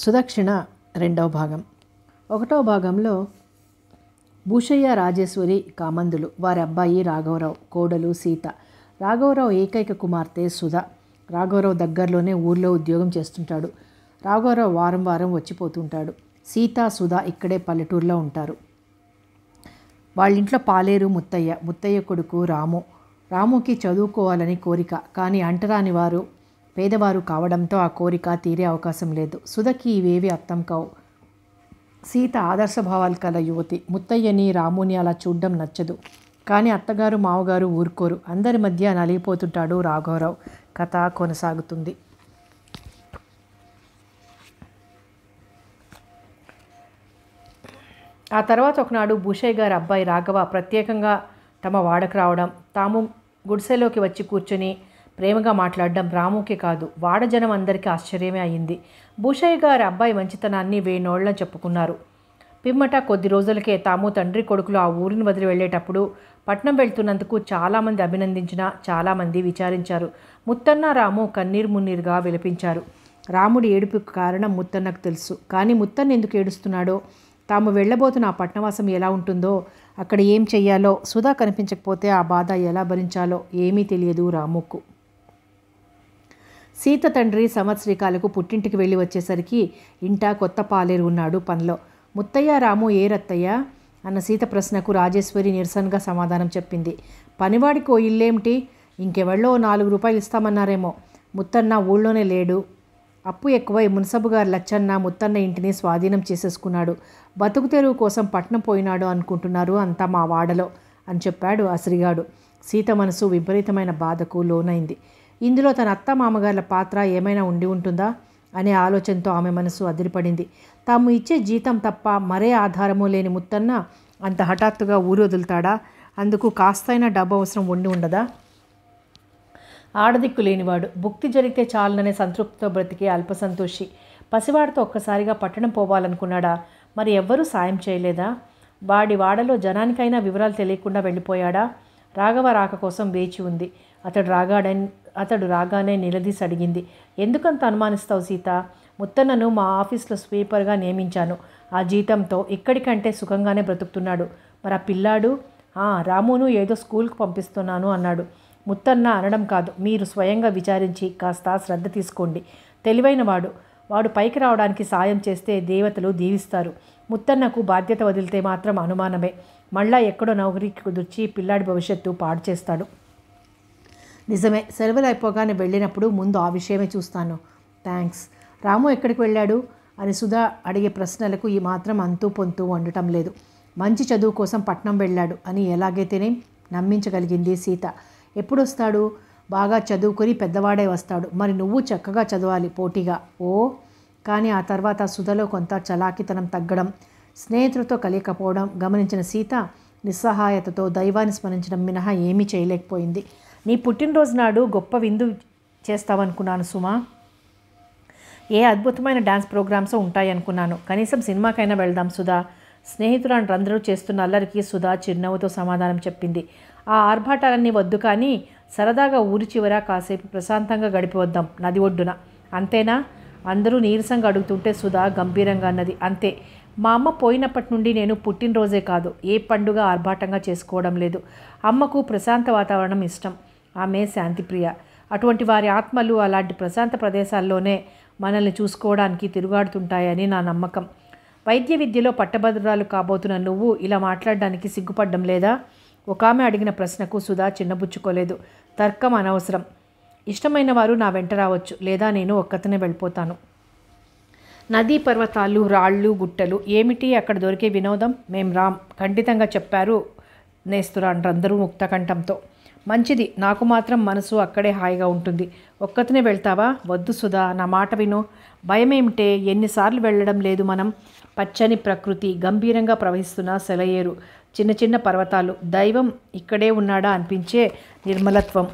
సుదక్షిణ రెండవ భాగం ఒకటవ భాగంలో భూషయ్య రాజేశ్వరి కామందులు వారి అబ్బాయి రాఘవరావు కోడలు సీత రాఘవరావు ఏకైక కుమార్తె సుధ రాఘవరావు దగ్గరలోనే ఊర్లో ఉద్యోగం చేస్తుంటాడు రాఘవరావు వారం వారం వచ్చిపోతుంటాడు సీత సుధ ఇక్కడే పల్లెటూరులో ఉంటారు వాళ్ళింట్లో పాలేరు ముత్తయ్య ముత్తయ్య కొడుకు రాము రాముకి చదువుకోవాలని కోరిక కానీ అంటరాని వారు పేదవారు కావడంతో ఆ కోరిక తీరే అవకాశం లేదు సుధకి ఇవేవి అర్థం కావు సీత ఆదర్శభావాలు కల యువతి ముత్తయ్యని రాముని అలా చూడడం నచ్చదు కానీ అత్తగారు మావగారు ఊరుకోరు అందరి మధ్య నలిగిపోతుంటాడు రాఘవరావు కథ కొనసాగుతుంది ఆ తర్వాత ఒకనాడు భూషయ్య గారి అబ్బాయి రాఘవ ప్రత్యేకంగా తమ వాడకు రావడం తాము గుడిసెలోకి వచ్చి కూర్చొని ప్రేమగా మాట్లాడడం రాముకి కాదు వాడజనం అందరికీ ఆశ్చర్యమే అయింది భూషయ్య గారి అబ్బాయి మంచితనాన్ని వేణోళ్ళని చెప్పుకున్నారు పిమ్మట కొద్ది రోజులకే తాము తండ్రి కొడుకులు ఆ ఊరిని వదిలి వెళ్ళేటప్పుడు పట్నం వెళ్తున్నందుకు చాలామంది అభినందించినా చాలామంది విచారించారు ముత్తన్న రాము కన్నీరు మున్నీరుగా విలపించారు రాముడి ఏడుపుకు కారణం ముత్తన్నకు తెలుసు కానీ ముత్తన్న ఎందుకు ఏడుస్తున్నాడో తాము వెళ్ళబోతున్న ఆ పట్నవాసం ఎలా ఉంటుందో అక్కడ ఏం చెయ్యాలో సుధా కనిపించకపోతే ఆ బాధ ఎలా భరించాలో ఏమీ తెలియదు రాముకు సీత తండ్రి సంవత్సరికాలకు పుట్టింటికి వెళ్ళి వచ్చేసరికి ఇంట కొత్త పాలేరు ఉన్నాడు పనిలో ముత్తయ్య రాము ఏ రత్తయ్య అన్న సీత ప్రశ్నకు రాజేశ్వరి నిరసనగా సమాధానం చెప్పింది పనివాడికి ఓ ఇల్లేమిటి ఇంకెవళ్ళో నాలుగు రూపాయలు ఇస్తామన్నారేమో ముత్తన్న ఊళ్ళోనే లేడు అప్పు ఎక్కువై మున్సబు గారు లచ్చన్న ముత్తన్న ఇంటిని స్వాధీనం చేసేసుకున్నాడు బతుకు తెరువు కోసం పట్నం పోయినాడు అనుకుంటున్నారు అంతా మా వాడలో అని చెప్పాడు అసిరిగాడు సీత మనసు విపరీతమైన బాధకు లోనైంది ఇందులో తన అత్త మామగార్ల పాత్ర ఏమైనా ఉండి ఉంటుందా అనే ఆలోచనతో ఆమె మనసు అదిరిపడింది తాము ఇచ్చే జీతం తప్ప మరే ఆధారము లేని ముత్తన్న అంత హఠాత్తుగా ఊరు వదులుతాడా అందుకు కాస్తైనా డబ్బు అవసరం ఉండి ఉండదా ఆడదిక్కు లేనివాడు భుక్తి జరిగితే చాలననే సంతృప్తితో బ్రతికే అల్పసంతోషి పసివాడితో ఒక్కసారిగా పట్టణం పోవాలనుకున్నాడా మరి ఎవ్వరూ సాయం చేయలేదా వాడి వాడలో జనానికైనా వివరాలు తెలియకుండా వెళ్ళిపోయాడా రాఘవ రాక కోసం వేచి ఉంది అతడు రాగాడని అతడు రాగానే నిలదీసి అడిగింది ఎందుకంత అనుమానిస్తావు సీత ముత్తన్నను మా ఆఫీస్లో స్వీపర్గా నియమించాను ఆ జీతంతో ఇక్కడికంటే సుఖంగానే బ్రతుకుతున్నాడు మరి ఆ పిల్లాడు "ఆ, రామును ఏదో స్కూల్కి పంపిస్తున్నాను అన్నాడు ముత్తన్న అనడం కాదు మీరు స్వయంగా విచారించి కాస్త శ్రద్ధ తీసుకోండి తెలివైన వాడు వాడు పైకి రావడానికి సాయం చేస్తే దేవతలు దీవిస్తారు ముత్తన్నకు బాధ్యత వదిలితే మాత్రం అనుమానమే మళ్ళా ఎక్కడో నౌకరీకి కుదిర్చి పిల్లాడి భవిష్యత్తు పాడు చేస్తాడు నిజమే సెలవులు అయిపోగానే వెళ్ళినప్పుడు ముందు ఆ విషయమే చూస్తాను థ్యాంక్స్ రాము ఎక్కడికి వెళ్ళాడు అని సుధా అడిగే ప్రశ్నలకు ఈ మాత్రం అంతూ పొంతూ వండటం లేదు మంచి చదువు కోసం పట్నం వెళ్ళాడు అని ఎలాగైతేనే నమ్మించగలిగింది సీత ఎప్పుడు వస్తాడు బాగా చదువుకొని పెద్దవాడే వస్తాడు మరి నువ్వు చక్కగా చదవాలి పోటీగా ఓ కానీ ఆ తర్వాత సుధలో కొంత చలాకితనం తగ్గడం స్నేహితులతో కలియకపోవడం గమనించిన సీత నిస్సహాయతతో దైవాన్ని స్మరించడం మినహా ఏమీ చేయలేకపోయింది నీ పుట్టినరోజు నాడు గొప్ప విందు చేస్తావనుకున్నాను సుమా ఏ అద్భుతమైన డ్యాన్స్ ప్రోగ్రామ్స్ ఉంటాయనుకున్నాను కనీసం సినిమాకైనా వెళ్దాం సుధా స్నేహితురాండ్రు అందరూ చేస్తున్న అల్లరికి సుధా చిరునవ్వుతో సమాధానం చెప్పింది ఆ ఆర్భాటాలన్నీ వద్దు కానీ సరదాగా ఊరి చివర కాసేపు ప్రశాంతంగా గడిపి వద్దాం నది ఒడ్డున అంతేనా అందరూ నీరసంగా అడుగుతుంటే సుధా గంభీరంగా అన్నది అంతే మా అమ్మ పోయినప్పటి నుండి నేను పుట్టినరోజే కాదు ఏ పండుగ ఆర్భాటంగా చేసుకోవడం లేదు అమ్మకు ప్రశాంత వాతావరణం ఇష్టం ఆమె శాంతిప్రియ అటువంటి వారి ఆత్మలు అలాంటి ప్రశాంత ప్రదేశాల్లోనే మనల్ని చూసుకోవడానికి తిరుగాడుతుంటాయని నా నమ్మకం వైద్య విద్యలో పట్టభద్రాలు కాబోతున్న నువ్వు ఇలా మాట్లాడడానికి సిగ్గుపడ్డం లేదా ఒక ఆమె అడిగిన ప్రశ్నకు సుధా చిన్నబుచ్చుకోలేదు తర్కం అనవసరం ఇష్టమైన వారు నా వెంట రావచ్చు లేదా నేను ఒక్కతనే వెళ్ళిపోతాను నదీ పర్వతాలు రాళ్ళు గుట్టలు ఏమిటి అక్కడ దొరికే వినోదం మేం రామ్ ఖండితంగా చెప్పారు నేస్తురాండ్రందరూ ముక్తకంఠంతో మంచిది నాకు మాత్రం మనసు అక్కడే హాయిగా ఉంటుంది ఒక్కతనే వెళ్తావా వద్దు సుధా నా మాట విను భయమేమిటే ఎన్నిసార్లు వెళ్ళడం లేదు మనం పచ్చని ప్రకృతి గంభీరంగా ప్రవహిస్తున్న సెలయేరు చిన్న చిన్న పర్వతాలు దైవం ఇక్కడే ఉన్నాడా అనిపించే నిర్మలత్వం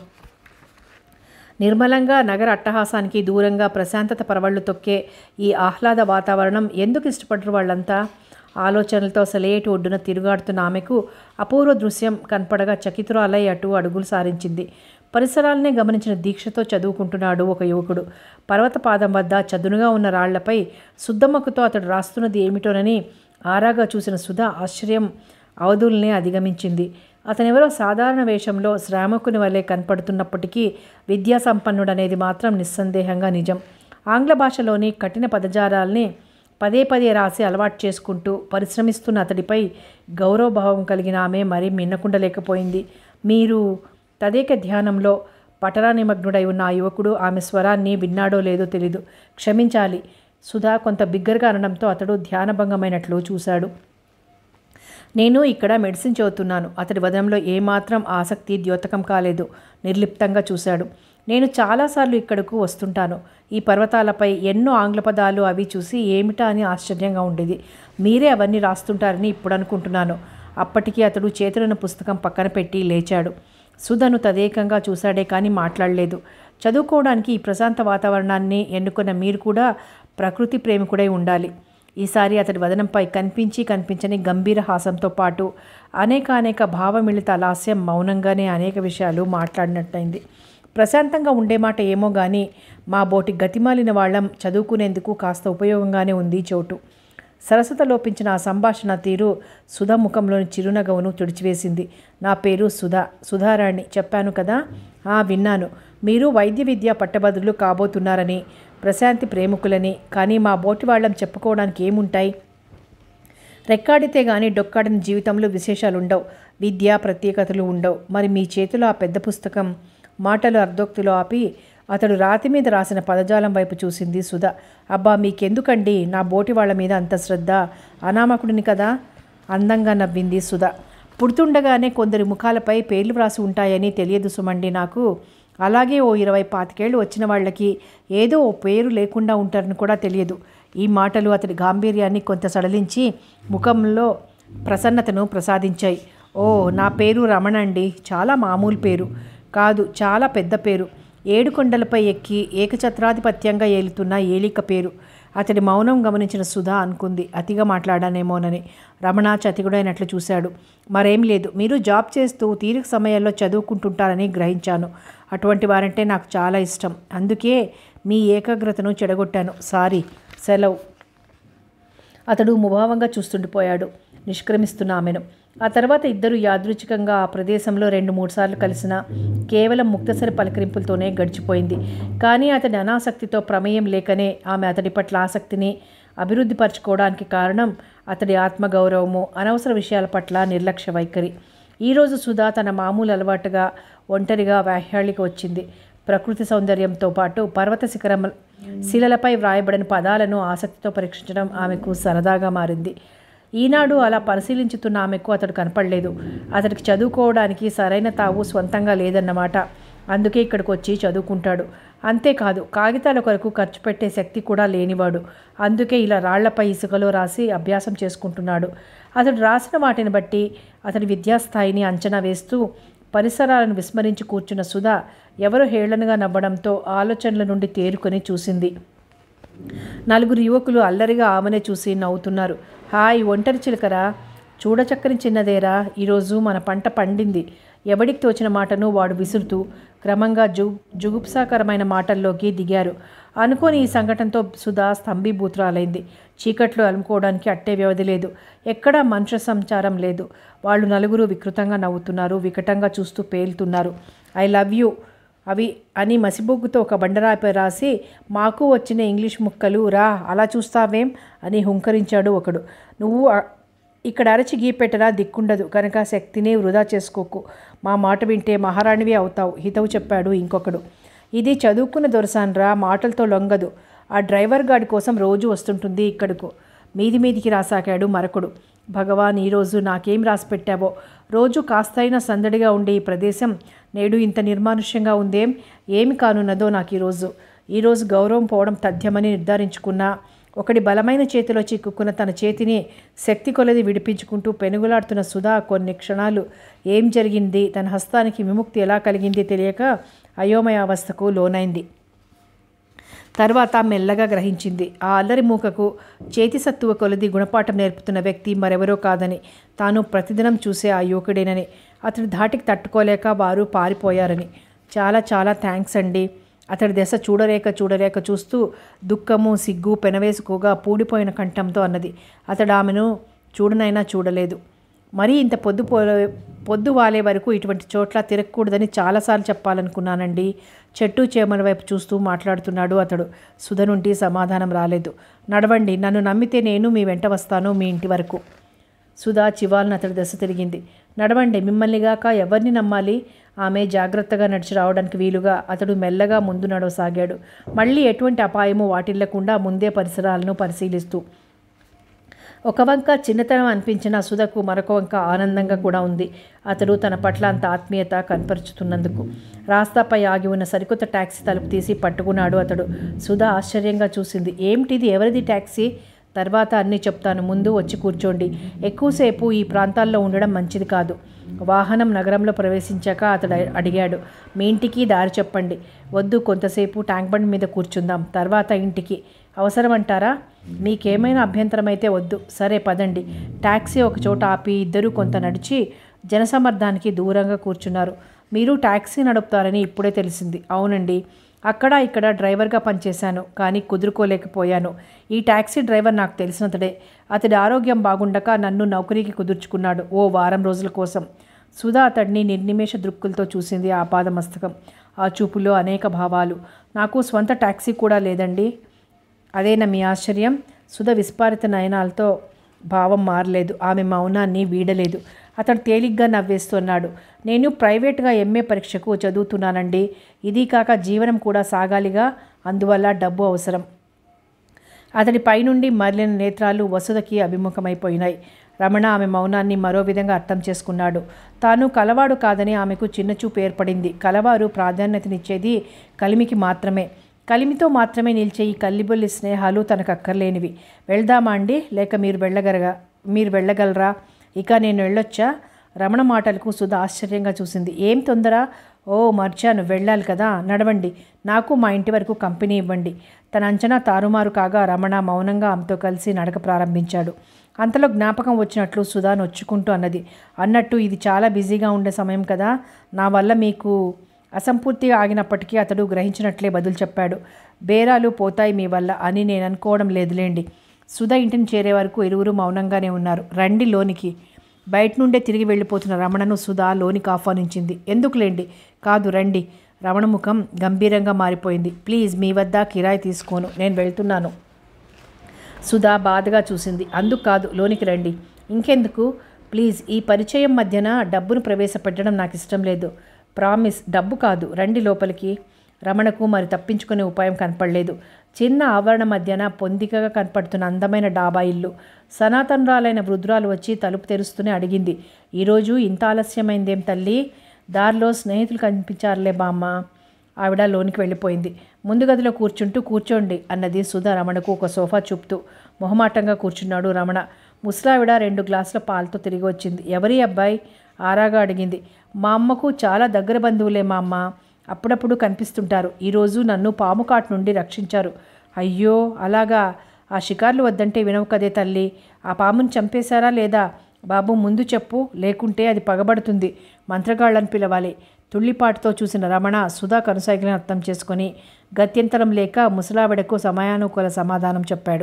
నిర్మలంగా నగర అట్టహాసానికి దూరంగా ప్రశాంతత పరవళ్ళు తొక్కే ఈ ఆహ్లాద వాతావరణం ఎందుకు ఇష్టపడరు వాళ్ళంతా ఆలోచనలతో సెలయేటి ఒడ్డున తిరుగాడుతున్న ఆమెకు అపూర్వ దృశ్యం కనపడగా చకితురాలై అటు అడుగులు సారించింది పరిసరాలనే గమనించిన దీక్షతో చదువుకుంటున్నాడు ఒక యువకుడు పర్వత పాదం వద్ద చదునుగా ఉన్న రాళ్లపై శుద్ధమ్మకుతో అతడు రాస్తున్నది ఏమిటోనని ఆరాగా చూసిన సుధ ఆశ్చర్యం అవధుల్నే అధిగమించింది అతనెవరో సాధారణ వేషంలో శ్రామకుని వలె కనపడుతున్నప్పటికీ విద్యా సంపన్నుడనేది మాత్రం నిస్సందేహంగా నిజం ఆంగ్ల భాషలోని కఠిన పదజాలాల్ని పదే పదే రాసి అలవాటు చేసుకుంటూ పరిశ్రమిస్తున్న అతడిపై గౌరవభావం కలిగిన ఆమె మరీ మిన్నకుండలేకపోయింది మీరు తదేక ధ్యానంలో పటరా నిమగ్నుడై ఉన్న ఆ యువకుడు ఆమె స్వరాన్ని విన్నాడో లేదో తెలీదు క్షమించాలి సుధా కొంత బిగ్గరగా అనడంతో అతడు ధ్యానభంగమైనట్లు చూశాడు నేను ఇక్కడ మెడిసిన్ చదువుతున్నాను అతడి వదనంలో ఏమాత్రం ఆసక్తి ద్యోతకం కాలేదు నిర్లిప్తంగా చూశాడు నేను చాలాసార్లు ఇక్కడకు వస్తుంటాను ఈ పర్వతాలపై ఎన్నో ఆంగ్ల పదాలు అవి చూసి ఏమిటా అని ఆశ్చర్యంగా ఉండేది మీరే అవన్నీ రాస్తుంటారని ఇప్పుడు అనుకుంటున్నాను అప్పటికి అతడు చేతులను పుస్తకం పక్కన పెట్టి లేచాడు సుధను తదేకంగా చూశాడే కానీ మాట్లాడలేదు చదువుకోవడానికి ఈ ప్రశాంత వాతావరణాన్ని ఎన్నుకున్న మీరు కూడా ప్రకృతి ప్రేమికుడై ఉండాలి ఈసారి అతడి వదనంపై కనిపించి కనిపించని గంభీర హాసంతో పాటు అనేక అనేక భావమిళిత లాస్యం మౌనంగానే అనేక విషయాలు మాట్లాడినట్టయింది ప్రశాంతంగా ఉండే మాట ఏమో కానీ మా బోటి గతిమాలిన వాళ్ళం చదువుకునేందుకు కాస్త ఉపయోగంగానే ఉంది చోటు సరస్వత లోపించిన ఆ సంభాషణ తీరు సుధా ముఖంలోని చిరునగవును తుడిచివేసింది నా పేరు సుధా సుధారాణి చెప్పాను కదా ఆ విన్నాను మీరు వైద్య విద్య పట్టభద్రులు కాబోతున్నారని ప్రశాంతి ప్రేమికులని కానీ మా బోటి వాళ్ళం చెప్పుకోవడానికి ఏముంటాయి రెక్కాడితే గాని డొక్కాడిన జీవితంలో విశేషాలు ఉండవు విద్య ప్రత్యేకతలు ఉండవు మరి మీ చేతిలో ఆ పెద్ద పుస్తకం మాటలు అర్ధోక్తులు ఆపి అతడు రాతి మీద రాసిన పదజాలం వైపు చూసింది సుధ అబ్బా మీకెందుకండి నా బోటి వాళ్ళ మీద అంత శ్రద్ధ అనామకుడిని కదా అందంగా నవ్వింది సుధ పుడుతుండగానే కొందరి ముఖాలపై పేర్లు వ్రాసి ఉంటాయని తెలియదు సుమండి నాకు అలాగే ఓ ఇరవై పాతికేళ్ళు వచ్చిన వాళ్ళకి ఏదో ఓ పేరు లేకుండా ఉంటారని కూడా తెలియదు ఈ మాటలు అతడి గాంభీర్యాన్ని కొంత సడలించి ముఖంలో ప్రసన్నతను ప్రసాదించాయి ఓ నా పేరు రమణ అండి చాలా మామూలు పేరు కాదు చాలా పెద్ద పేరు ఏడు కొండలపై ఎక్కి ఏకఛత్రాధిపత్యంగా ఏలుతున్న ఏలిక పేరు అతడి మౌనం గమనించిన సుధా అనుకుంది అతిగా మాట్లాడానేమోనని రమణ చతికుడైనట్లు చూశాడు మరేం లేదు మీరు జాబ్ చేస్తూ తీరిక సమయాల్లో చదువుకుంటుంటారని గ్రహించాను అటువంటి వారంటే నాకు చాలా ఇష్టం అందుకే మీ ఏకాగ్రతను చెడగొట్టాను సారీ సెలవు అతడు ముభావంగా చూస్తుండిపోయాడు నిష్క్రమిస్తున్న ఆమెను ఆ తర్వాత ఇద్దరు యాదృచ్ఛికంగా ఆ ప్రదేశంలో రెండు మూడు సార్లు కలిసిన కేవలం ముక్తసరి పలకరింపులతోనే గడిచిపోయింది కానీ అతడి అనాసక్తితో ప్రమేయం లేకనే ఆమె అతడి పట్ల ఆసక్తిని అభివృద్ధిపరచుకోవడానికి కారణం అతడి ఆత్మగౌరవము అనవసర విషయాల పట్ల నిర్లక్ష్య వైఖరి ఈరోజు సుధా తన మామూలు అలవాటుగా ఒంటరిగా వ్యాహ్యాళికి వచ్చింది ప్రకృతి సౌందర్యంతో పాటు పర్వత శిఖరం శిలలపై వ్రాయబడిన పదాలను ఆసక్తితో పరీక్షించడం ఆమెకు సరదాగా మారింది ఈనాడు అలా పరిశీలించుతున్న ఆమెకు అతడు కనపడలేదు అతడికి చదువుకోవడానికి సరైన తావు స్వంతంగా లేదన్నమాట అందుకే ఇక్కడికి వచ్చి చదువుకుంటాడు అంతేకాదు కాగితాల కొరకు ఖర్చు పెట్టే శక్తి కూడా లేనివాడు అందుకే ఇలా రాళ్లపై ఇసుకలో రాసి అభ్యాసం చేసుకుంటున్నాడు అతడు రాసిన వాటిని బట్టి అతడి విద్యాస్థాయిని అంచనా వేస్తూ పరిసరాలను విస్మరించి కూర్చున్న సుధా ఎవరో హేళనగా నవ్వడంతో ఆలోచనల నుండి తేరుకొని చూసింది నలుగురు యువకులు అల్లరిగా ఆమెనే చూసి నవ్వుతున్నారు హాయ్ ఒంటరి చిలకరా చూడచక్కని చిన్నదేరా ఈరోజు మన పంట పండింది ఎవడికి తోచిన మాటను వాడు విసురుతూ క్రమంగా జు జుగుప్సాకరమైన మాటల్లోకి దిగారు అనుకోని ఈ సంఘటనతో సుధా స్తంభీభూతురాలైంది చీకట్లో అలుముకోవడానికి అట్టే వ్యవధి లేదు ఎక్కడా మనుష్య సంచారం లేదు వాళ్ళు నలుగురు వికృతంగా నవ్వుతున్నారు వికటంగా చూస్తూ పేలుతున్నారు ఐ లవ్ యూ అవి అని మసిబొగ్గుతో ఒక బండరాయిపై రాసి మాకు వచ్చిన ఇంగ్లీష్ ముక్కలు రా అలా చూస్తావేం అని హుంకరించాడు ఒకడు నువ్వు అ- ఇక్కడ అరచి గీపెట్టరా దిక్కుండదు కనుక శక్తిని వృధా చేసుకోకు మా మాట వింటే మహారాణివి అవుతావు హితవు చెప్పాడు ఇంకొకడు ఇది చదువుకున్న దొరసాన్రా మాటలతో లొంగదు ఆ డ్రైవర్ గాడి కోసం రోజు వస్తుంటుంది ఇక్కడకు మీది మీదికి రాసాకాడు మరొకడు భగవాన్ ఈరోజు నాకేం రాసి పెట్టావో రోజు కాస్తైనా సందడిగా ఉండే ఈ ప్రదేశం నేడు ఇంత నిర్మానుష్యంగా ఉందేం ఏమి కానున్నదో నాకు ఈరోజు ఈరోజు గౌరవం పోవడం తథ్యమని నిర్ధారించుకున్నా ఒకడి బలమైన చేతిలో చిక్కుకున్న తన చేతిని శక్తి కొలది విడిపించుకుంటూ పెనుగులాడుతున్న సుధా కొన్ని క్షణాలు ఏం జరిగింది తన హస్తానికి విముక్తి ఎలా కలిగింది తెలియక అయోమయావస్థకు లోనైంది తర్వాత మెల్లగా గ్రహించింది ఆ అల్లరి మూకకు చేతి సత్తువ కొలది గుణపాఠం నేర్పుతున్న వ్యక్తి మరెవరో కాదని తాను ప్రతిదినం చూసే ఆ యువకుడేనని అతడి ధాటికి తట్టుకోలేక వారు పారిపోయారని చాలా చాలా థ్యాంక్స్ అండి అతడి దశ చూడలేక చూడలేక చూస్తూ దుఃఖము సిగ్గు పెనవేసుకోగా పూడిపోయిన కంఠంతో అన్నది అతడు ఆమెను చూడనైనా చూడలేదు మరీ ఇంత పొద్దు పో పొద్దు వాలే వరకు ఇటువంటి చోట్ల తిరగకూడదని చాలాసార్లు చెప్పాలనుకున్నానండి చెట్టు చేమల వైపు చూస్తూ మాట్లాడుతున్నాడు అతడు సుధ నుండి సమాధానం రాలేదు నడవండి నన్ను నమ్మితే నేను మీ వెంట వస్తాను మీ ఇంటి వరకు సుధా చివాలను అతడి దశ తిరిగింది నడవండి మిమ్మల్నిగాక ఎవరిని నమ్మాలి ఆమె జాగ్రత్తగా నడిచి రావడానికి వీలుగా అతడు మెల్లగా ముందు నడవసాగాడు మళ్ళీ ఎటువంటి అపాయము వాటిల్లకుండా ముందే పరిసరాలను పరిశీలిస్తూ ఒక వంక చిన్నతనం అనిపించిన సుధకు మరొక వంక ఆనందంగా కూడా ఉంది అతడు తన పట్ల అంత ఆత్మీయత కనపరుచుతున్నందుకు రాస్తాపై ఆగి ఉన్న సరికొత్త ట్యాక్సీ తలుపు తీసి పట్టుకున్నాడు అతడు సుధ ఆశ్చర్యంగా చూసింది ఏమిటిది ఎవరిది ట్యాక్సీ తర్వాత అన్నీ చెప్తాను ముందు వచ్చి కూర్చోండి ఎక్కువసేపు ఈ ప్రాంతాల్లో ఉండడం మంచిది కాదు వాహనం నగరంలో ప్రవేశించాక అతడు అడిగాడు మీ ఇంటికి దారి చెప్పండి వద్దు కొంతసేపు ట్యాంక్ బండ్ మీద కూర్చుందాం తర్వాత ఇంటికి అవసరం అంటారా మీకేమైనా అభ్యంతరం అయితే వద్దు సరే పదండి ట్యాక్సీ ఒక చోట ఆపి ఇద్దరు కొంత నడిచి జనసమర్థానికి దూరంగా కూర్చున్నారు మీరు ట్యాక్సీ నడుపుతారని ఇప్పుడే తెలిసింది అవునండి అక్కడ ఇక్కడ డ్రైవర్గా పనిచేశాను కానీ కుదురుకోలేకపోయాను ఈ ట్యాక్సీ డ్రైవర్ నాకు తెలిసినతడే అతడి ఆరోగ్యం బాగుండక నన్ను నౌకరీకి కుదుర్చుకున్నాడు ఓ వారం రోజుల కోసం సుధా అతడిని నిర్నిమేష దృక్కులతో చూసింది ఆ పాదమస్తకం ఆ చూపులో అనేక భావాలు నాకు స్వంత ట్యాక్సీ కూడా లేదండి అదేనా మీ ఆశ్చర్యం సుధ విస్పారిత నయనాలతో భావం మారలేదు ఆమె మౌనాన్ని వీడలేదు అతడు తేలిగ్గా నవ్వేస్తున్నాడు నేను ప్రైవేట్గా ఎంఏ పరీక్షకు చదువుతున్నానండి ఇది కాక జీవనం కూడా సాగాలిగా అందువల్ల డబ్బు అవసరం అతడి పైనుండి మరలిన నేత్రాలు వసుధకి అభిముఖమైపోయినాయి రమణ ఆమె మౌనాన్ని మరో విధంగా అర్థం చేసుకున్నాడు తాను కలవాడు కాదని ఆమెకు చిన్నచూపు ఏర్పడింది కలవారు ప్రాధాన్యతనిచ్చేది కలిమికి మాత్రమే కలిమితో మాత్రమే నిలిచే ఈ కల్లిబొల్లి స్నేహాలు తనకు అక్కర్లేనివి వెళ్దామా అండి లేక మీరు వెళ్ళగలగా మీరు వెళ్ళగలరా ఇక నేను వెళ్ళొచ్చా రమణ మాటలకు సుధ ఆశ్చర్యంగా చూసింది ఏం తొందర ఓ మర్చాను వెళ్ళాలి కదా నడవండి నాకు మా ఇంటి వరకు కంపెనీ ఇవ్వండి తన అంచనా తారుమారు కాగా రమణ మౌనంగా ఆమెతో కలిసి నడక ప్రారంభించాడు అంతలో జ్ఞాపకం వచ్చినట్లు సుధా నొచ్చుకుంటూ అన్నది అన్నట్టు ఇది చాలా బిజీగా ఉండే సమయం కదా నా వల్ల మీకు అసంపూర్తిగా ఆగినప్పటికీ అతడు గ్రహించినట్లే బదులు చెప్పాడు బేరాలు పోతాయి మీ వల్ల అని నేను అనుకోవడం లేదులేండి సుధ ఇంటిని చేరే వరకు ఇరువురు మౌనంగానే ఉన్నారు రండి లోనికి బయట నుండే తిరిగి వెళ్ళిపోతున్న రమణను సుధా లోనికి ఆహ్వానించింది ఎందుకులేండి కాదు రండి రమణ ముఖం గంభీరంగా మారిపోయింది ప్లీజ్ మీ వద్ద కిరాయి తీసుకోను నేను వెళ్తున్నాను సుధా బాధగా చూసింది అందుకు కాదు లోనికి రండి ఇంకెందుకు ప్లీజ్ ఈ పరిచయం మధ్యన డబ్బును ప్రవేశపెట్టడం నాకు ఇష్టం లేదు ప్రామిస్ డబ్బు కాదు రండి లోపలికి రమణకు మరి తప్పించుకునే ఉపాయం కనపడలేదు చిన్న ఆవరణ మధ్యన పొందికగా కనపడుతున్న అందమైన డాబా ఇల్లు సనాతనరాలైన వృద్ధురాలు వచ్చి తలుపు తెరుస్తూనే అడిగింది ఈరోజు ఇంత ఆలస్యమైందేం తల్లి దారిలో స్నేహితులు కనిపించారులే బామ్మ ఆవిడ లోనికి వెళ్ళిపోయింది ముందు గదిలో కూర్చుంటూ కూర్చోండి అన్నది సుధా రమణకు ఒక సోఫా చూపుతూ మొహమాటంగా కూర్చున్నాడు రమణ ముసలావిడ రెండు గ్లాసుల పాలతో తిరిగి వచ్చింది ఎవరి అబ్బాయి ఆరాగా అడిగింది మా అమ్మకు చాలా దగ్గర బంధువులే మా అమ్మ అప్పుడప్పుడు కనిపిస్తుంటారు ఈరోజు నన్ను పాము కాటు నుండి రక్షించారు అయ్యో అలాగా ఆ షికార్లు వద్దంటే వినవు కదే తల్లి ఆ పాముని చంపేశారా లేదా బాబు ముందు చెప్పు లేకుంటే అది పగబడుతుంది మంత్రగాళ్ళని పిలవాలి తుళ్ళిపాటుతో చూసిన రమణ సుధా కనుసైగలను అర్థం చేసుకొని గత్యంతరం లేక ముసలావిడకు సమయానుకూల సమాధానం చెప్పాడు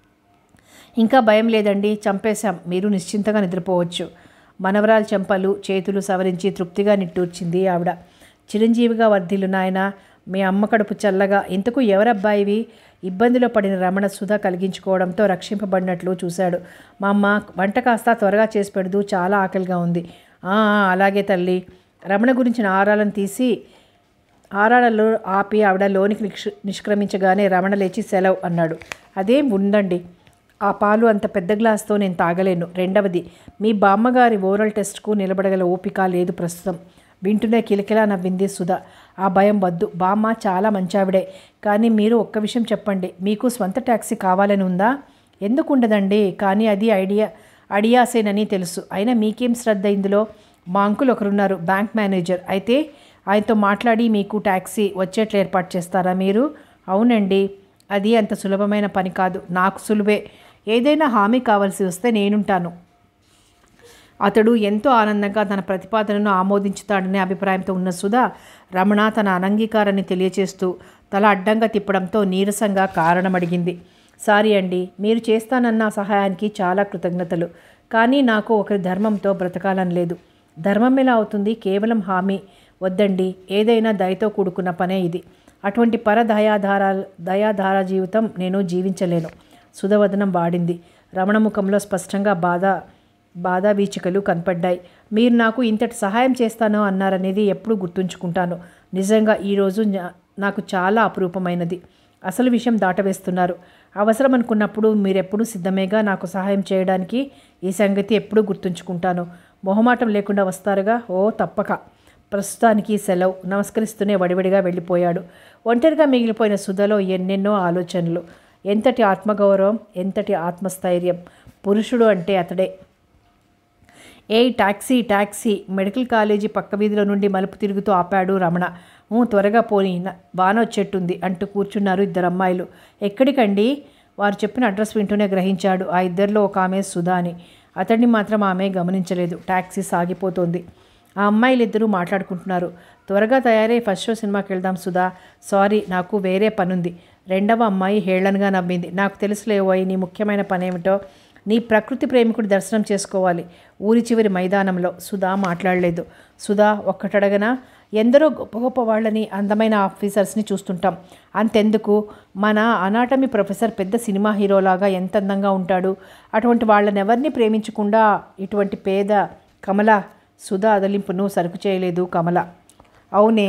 ఇంకా భయం లేదండి చంపేశాం మీరు నిశ్చింతగా నిద్రపోవచ్చు మనవరాల చెంపలు చేతులు సవరించి తృప్తిగా నిట్టూర్చింది ఆవిడ చిరంజీవిగా వర్ధిల్లు నాయన మీ అమ్మ కడుపు చల్లగా ఇంతకు ఎవరబ్బాయివి ఇబ్బందిలో పడిన రమణ సుధ కలిగించుకోవడంతో రక్షింపబడినట్లు చూశాడు మా అమ్మ వంట కాస్త త్వరగా చేసి పెడదు చాలా ఆకలిగా ఉంది "ఆ, ఆ, అలాగే తల్లి రమణ గురించిన ఆరాలను తీసి ఆరాడలో ఆపి ఆవిడ లోనికి నిక్ష నిష్క్రమించగానే రమణ లేచి సెలవు అన్నాడు అదేం ఉందండి ఆ పాలు అంత పెద్ద గ్లాస్తో నేను తాగలేను రెండవది మీ బామ్మగారి ఓరల్ టెస్ట్కు నిలబడగల ఓపిక లేదు ప్రస్తుతం వింటూనే కిలకిలా నవ్వింది సుధ ఆ భయం వద్దు బామ్మ చాలా మంచావిడే కానీ మీరు ఒక్క విషయం చెప్పండి మీకు స్వంత ట్యాక్సీ కావాలని ఉందా ఎందుకు ఉండదండి కానీ అది ఐడియా అడియాసేనని తెలుసు అయినా మీకేం శ్రద్ధ ఇందులో మా అంకుల్ ఒకరున్నారు బ్యాంక్ మేనేజర్ అయితే ఆయనతో మాట్లాడి మీకు ట్యాక్సీ వచ్చేట్లు ఏర్పాటు చేస్తారా మీరు అవునండి అది అంత సులభమైన పని కాదు నాకు సులువే ఏదైనా హామీ కావాల్సి వస్తే నేనుంటాను అతడు ఎంతో ఆనందంగా తన ప్రతిపాదనను ఆమోదించుతాడనే అభిప్రాయంతో ఉన్న సుధా రమణ తన అనంగీకారాన్ని తెలియచేస్తూ తల అడ్డంగా తిప్పడంతో నీరసంగా కారణం అడిగింది సారీ అండి మీరు చేస్తానన్న సహాయానికి చాలా కృతజ్ఞతలు కానీ నాకు ఒకరి ధర్మంతో బ్రతకాలని లేదు ధర్మం ఎలా అవుతుంది కేవలం హామీ వద్దండి ఏదైనా దయతో కూడుకున్న పనే ఇది అటువంటి పర దయాధార దయాధార జీవితం నేను జీవించలేను సుధవదనం వాడింది రమణ ముఖంలో స్పష్టంగా బాధ బాధా వీచికలు కనపడ్డాయి మీరు నాకు ఇంతటి సహాయం చేస్తాను అన్నారనేది ఎప్పుడు గుర్తుంచుకుంటాను నిజంగా ఈరోజు నా- నాకు చాలా అపురూపమైనది అసలు విషయం దాటవేస్తున్నారు అవసరం అనుకున్నప్పుడు మీరెప్పుడు సిద్ధమేగా నాకు సహాయం చేయడానికి ఈ సంగతి ఎప్పుడూ గుర్తుంచుకుంటాను మొహమాటం లేకుండా వస్తారుగా ఓ తప్పక ప్రస్తుతానికి సెలవు నమస్కరిస్తూనే వడివడిగా వెళ్ళిపోయాడు ఒంటరిగా మిగిలిపోయిన సుధలో ఎన్నెన్నో ఆలోచనలు ఎంతటి ఆత్మగౌరవం ఎంతటి ఆత్మస్థైర్యం పురుషుడు అంటే అతడే ఏయ్ టాక్సీ టాక్సీ మెడికల్ కాలేజీ పక్క వీధిలో నుండి మలుపు తిరుగుతూ ఆపాడు రమణ "ఊ, త్వరగా పోని న- వాన వచ్చేట్టుంది అంటూ కూర్చున్నారు ఇద్దరు అమ్మాయిలు ఎక్కడికండి వారు చెప్పిన అడ్రస్ వింటూనే గ్రహించాడు ఆ ఇద్దరిలో ఒక ఆమె సుధా అని అతడిని మాత్రం ఆమె గమనించలేదు టాక్సీ సాగిపోతోంది ఆ అమ్మాయిలు ఇద్దరూ మాట్లాడుకుంటున్నారు త్వరగా తయారై ఫస్ట్ షో సినిమాకి వెళ్దాం సుధా సారీ నాకు వేరే పనుంది రెండవ అమ్మాయి హేళనగా నవ్వింది నాకు తెలుసులేవోయ్ నీ ముఖ్యమైన పనేమిటో నీ ప్రకృతి ప్రేమికుడి దర్శనం చేసుకోవాలి ఊరి చివరి మైదానంలో సుధా మాట్లాడలేదు సుధా ఒక్కటడగనా ఎందరో గొప్ప గొప్ప వాళ్ళని అందమైన ఆఫీసర్స్ని చూస్తుంటాం అంతెందుకు మన అనాటమీ ప్రొఫెసర్ పెద్ద సినిమా హీరోలాగా ఎంత అందంగా ఉంటాడు అటువంటి వాళ్ళని ఎవరిని ప్రేమించకుండా ఇటువంటి పేద కమల సుధా అదలింపును సరుకు చేయలేదు కమల అవునే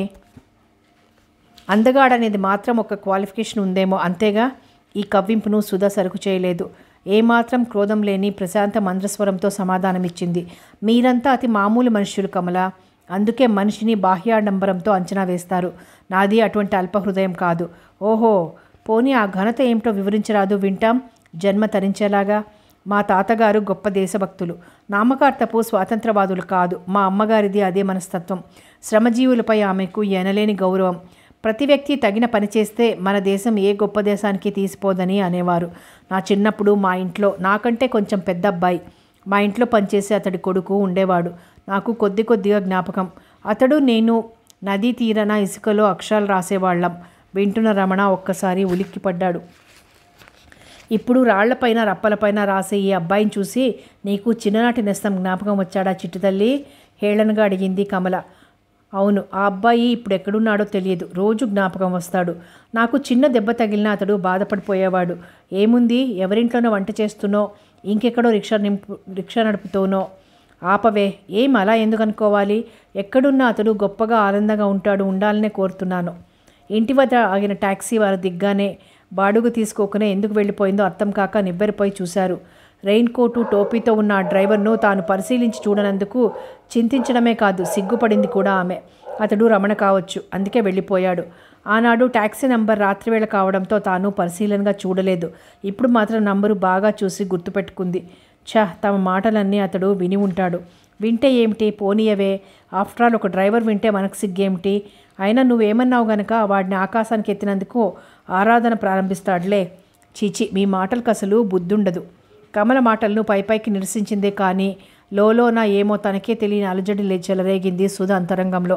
అందగాడనేది మాత్రం ఒక క్వాలిఫికేషన్ ఉందేమో అంతేగా ఈ కవ్వింపును సుధా సరుకు చేయలేదు ఏమాత్రం క్రోధం లేని ప్రశాంత మంద్రస్వరంతో సమాధానమిచ్చింది మీరంతా అతి మామూలు మనుష్యులు కమల అందుకే మనిషిని బాహ్యాడంబరంతో అంచనా వేస్తారు నాది అటువంటి అల్పహృదయం కాదు ఓహో పోనీ ఆ ఘనత ఏమిటో వివరించరాదు వింటాం జన్మ తరించేలాగా మా తాతగారు గొప్ప దేశభక్తులు నామకార్థపు స్వాతంత్రవాదులు కాదు మా అమ్మగారిది అదే మనస్తత్వం శ్రమజీవులపై ఆమెకు ఎనలేని గౌరవం ప్రతి వ్యక్తి తగిన పని చేస్తే మన దేశం ఏ గొప్ప దేశానికి తీసిపోదని అనేవారు నా చిన్నప్పుడు మా ఇంట్లో నాకంటే కొంచెం పెద్ద అబ్బాయి మా ఇంట్లో పనిచేసే అతడి కొడుకు ఉండేవాడు నాకు కొద్ది కొద్దిగా జ్ఞాపకం అతడు నేను నదీ తీరన ఇసుకలో అక్షరాలు రాసేవాళ్ళం వింటున్న రమణ ఒక్కసారి ఉలిక్కిపడ్డాడు ఇప్పుడు రాళ్లపైన రప్పలపైన రాసే ఈ అబ్బాయిని చూసి నీకు చిన్ననాటి నేస్తం జ్ఞాపకం వచ్చాడా చిట్టు తల్లి హేళనగా అడిగింది కమల అవును ఆ అబ్బాయి ఇప్పుడు ఎక్కడున్నాడో తెలియదు రోజు జ్ఞాపకం వస్తాడు నాకు చిన్న దెబ్బ తగిలినా అతడు బాధపడిపోయేవాడు ఏముంది ఎవరింట్లోనో వంట చేస్తునో ఇంకెక్కడో రిక్షా నింపు రిక్షా నడుపుతోనో ఆపవే ఏం అలా ఎందుకు అనుకోవాలి ఎక్కడున్నా అతడు గొప్పగా ఆనందంగా ఉంటాడు ఉండాలనే కోరుతున్నాను ఇంటి వద్ద ఆగిన టాక్సీ వారు దిగ్గానే బాడుగు తీసుకోకనే ఎందుకు వెళ్ళిపోయిందో అర్థం కాక నివ్వెరపోయి చూశారు రెయిన్ కోటు టోపీతో ఉన్న ఆ డ్రైవర్ను తాను పరిశీలించి చూడనందుకు చింతించడమే కాదు సిగ్గుపడింది కూడా ఆమె అతడు రమణ కావచ్చు అందుకే వెళ్ళిపోయాడు ఆనాడు టాక్సీ నంబర్ రాత్రివేళ కావడంతో తాను పరిశీలనగా చూడలేదు ఇప్పుడు మాత్రం నంబరు బాగా చూసి గుర్తుపెట్టుకుంది ఛ తమ మాటలన్నీ అతడు విని ఉంటాడు వింటే ఏమిటి పోనీయవే ఆఫ్టర్ ఆల్ ఒక డ్రైవర్ వింటే మనకు సిగ్గేమిటి అయినా నువ్వేమన్నావు గనక వాడిని ఆకాశానికి ఎత్తినందుకు ఆరాధన ప్రారంభిస్తాడులే చీచి మీ మాటలకు అసలు బుద్ధుండదు కమల మాటలను పైపైకి నిరసించిందే కానీ లోలోన ఏమో తనకే తెలియని అలజడి లే చెలరేగింది సుధ అంతరంగంలో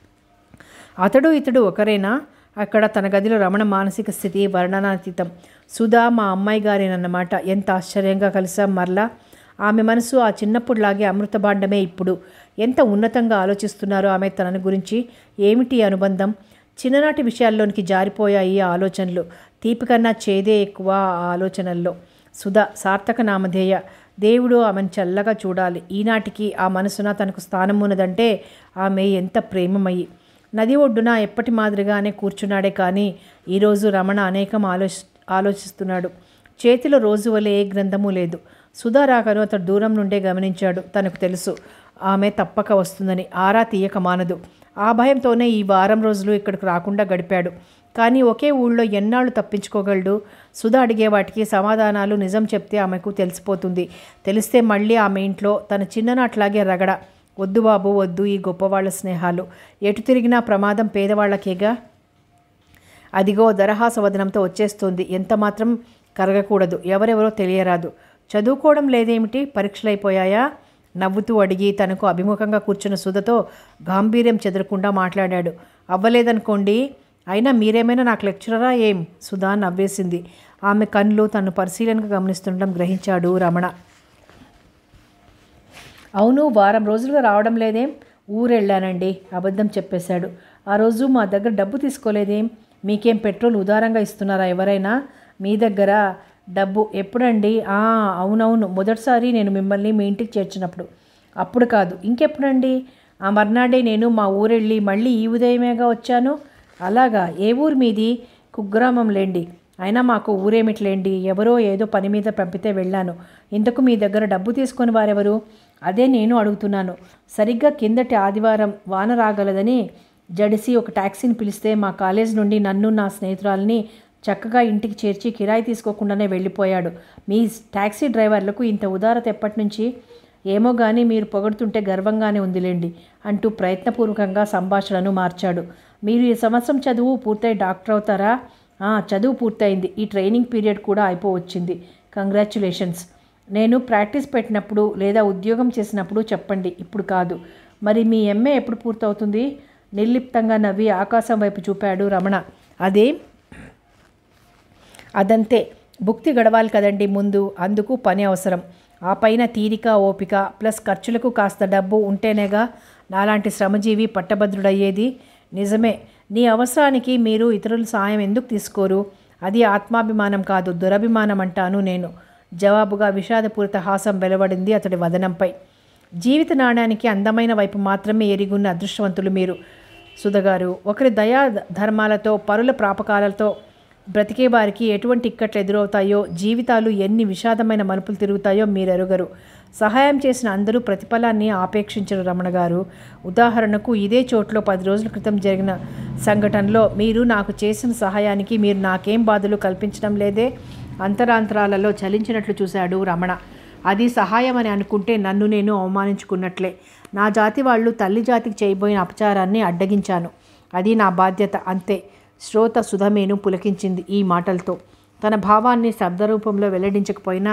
అతడు ఇతడు ఒకరేనా అక్కడ తన గదిలో రమణ మానసిక స్థితి వర్ణనాతీతం సుధా మా అమ్మాయి గారేనన్నమాట ఎంత ఆశ్చర్యంగా కలిసాం మరలా ఆమె మనసు ఆ చిన్నప్పుడులాగే అమృతభాండమే ఇప్పుడు ఎంత ఉన్నతంగా ఆలోచిస్తున్నారో ఆమె తనని గురించి ఏమిటి ఈ అనుబంధం చిన్ననాటి విషయాల్లోనికి జారిపోయాయి ఆ ఆలోచనలు తీపి కన్నా చేదే ఎక్కువ ఆ ఆలోచనల్లో సుధా సార్థక నామధేయ దేవుడు ఆమెను చల్లగా చూడాలి ఈనాటికి ఆ మనసున తనకు స్థానం ఉన్నదంటే ఆమె ఎంత ప్రేమమయ్యి నది ఒడ్డున ఎప్పటి మాదిరిగానే కూర్చున్నాడే కానీ ఈరోజు రమణ అనేకం ఆలోచి ఆలోచిస్తున్నాడు చేతిలో రోజు వలె ఏ గ్రంథము లేదు సుధా రాకను అతడు దూరం నుండే గమనించాడు తనకు తెలుసు ఆమె తప్పక వస్తుందని ఆరా తీయక మానదు ఆ భయంతోనే ఈ వారం రోజులు ఇక్కడికి రాకుండా గడిపాడు కానీ ఒకే ఊళ్ళో ఎన్నాళ్ళు తప్పించుకోగలడు సుధా అడిగే వాటికి సమాధానాలు నిజం చెప్తే ఆమెకు తెలిసిపోతుంది తెలిస్తే మళ్ళీ ఆమె ఇంట్లో తన చిన్ననాట్లాగే రగడ వద్దు బాబు వద్దు ఈ గొప్పవాళ్ళ స్నేహాలు ఎటు తిరిగినా ప్రమాదం పేదవాళ్ళకేగా అదిగో దరహాసవదనంతో వచ్చేస్తుంది ఎంత మాత్రం కరగకూడదు ఎవరెవరో తెలియరాదు చదువుకోవడం లేదేమిటి పరీక్షలు అయిపోయాయా నవ్వుతూ అడిగి తనకు అభిముఖంగా కూర్చున్న సుధతో గాంభీర్యం చెదరకుండా మాట్లాడాడు అవ్వలేదనుకోండి అయినా మీరేమైనా నాకు లెక్చరరా ఏం సుధా నవ్వేసింది ఆమె కళ్ళు తను పరిశీలనగా గమనిస్తుండడం గ్రహించాడు రమణ అవును వారం రోజులుగా రావడం లేదేం ఊరెళ్ళానండి అబద్ధం చెప్పేశాడు ఆ రోజు మా దగ్గర డబ్బు తీసుకోలేదేం మీకేం పెట్రోల్ ఉదారంగా ఇస్తున్నారా ఎవరైనా మీ దగ్గర డబ్బు ఎప్పుడండి ఆ, అవునవును మొదటిసారి నేను మిమ్మల్ని మీ ఇంటికి చేర్చినప్పుడు అప్పుడు కాదు ఇంకెప్పుడండి ఆ మర్నాడే నేను మా ఊరెళ్ళి మళ్ళీ ఈ ఉదయమేగా వచ్చాను అలాగా ఏ ఊరు మీది కుగ్రామం లేండి అయినా మాకు ఊరేమిట్లేండి ఎవరో ఏదో పని మీద పంపితే వెళ్ళాను ఇంతకు మీ దగ్గర డబ్బు తీసుకొని వారెవరు అదే నేను అడుగుతున్నాను సరిగ్గా కిందటి ఆదివారం వాన రాగలదని జడిసి ఒక ట్యాక్సీని పిలిస్తే మా కాలేజ్ నుండి నన్ను నా స్నేహితురాలని చక్కగా ఇంటికి చేర్చి కిరాయి తీసుకోకుండానే వెళ్ళిపోయాడు మీ ట్యాక్సీ డ్రైవర్లకు ఇంత ఉదారత ఎప్పటి నుంచి ఏమో కానీ మీరు పొగడుతుంటే గర్వంగానే ఉందిలేండి అంటూ ప్రయత్నపూర్వకంగా సంభాషణను మార్చాడు మీరు ఈ సంవత్సరం చదువు పూర్తయి డాక్టర్ అవుతారా "ఆ, చదువు పూర్తయింది ఈ ట్రైనింగ్ పీరియడ్ కూడా అయిపోవచ్చింది కంగ్రాచ్యులేషన్స్ నేను ప్రాక్టీస్ పెట్టినప్పుడు లేదా ఉద్యోగం చేసినప్పుడు చెప్పండి ఇప్పుడు కాదు మరి మీ ఎంఏ ఎప్పుడు పూర్తవుతుంది నిర్లిప్తంగా నవ్వి ఆకాశం వైపు చూపాడు రమణ అదే అదంతే భుక్తి గడవాలి కదండి ముందు అందుకు పని అవసరం ఆ పైన తీరిక ఓపిక ప్లస్ ఖర్చులకు కాస్త డబ్బు ఉంటేనేగా నాలాంటి శ్రమజీవి పట్టభద్రుడయ్యేది నిజమే నీ అవసరానికి మీరు ఇతరుల సాయం ఎందుకు తీసుకోరు అది ఆత్మాభిమానం కాదు దురభిమానం అంటాను నేను జవాబుగా విషాదపూరిత హాసం వెలువడింది అతడి వదనంపై జీవిత నాణ్యానికి అందమైన వైపు మాత్రమే ఎరిగున్న అదృష్టవంతులు మీరు సుధగారు ఒకరి దయా ధర్మాలతో పరుల ప్రాపకాలతో బ్రతికే వారికి ఎటువంటి ఇక్కట్లు ఎదురవుతాయో జీవితాలు ఎన్ని విషాదమైన మలుపులు తిరుగుతాయో మీరు ఎరుగరు సహాయం చేసిన అందరూ ప్రతిఫలాన్ని ఆపేక్షించరు రమణ గారు ఉదాహరణకు ఇదే చోట్లో పది రోజుల క్రితం జరిగిన సంఘటనలో మీరు నాకు చేసిన సహాయానికి మీరు నాకేం బాధలు కల్పించడం లేదే అంతరాంతరాలలో చలించినట్లు చూశాడు రమణ అది సహాయం అని అనుకుంటే నన్ను నేను అవమానించుకున్నట్లే నా జాతి వాళ్ళు తల్లి జాతికి చేయబోయిన అపచారాన్ని అడ్డగించాను అది నా బాధ్యత అంతే శ్రోత సుధమేను పులకించింది ఈ మాటలతో తన భావాన్ని శబ్దరూపంలో వెల్లడించకపోయినా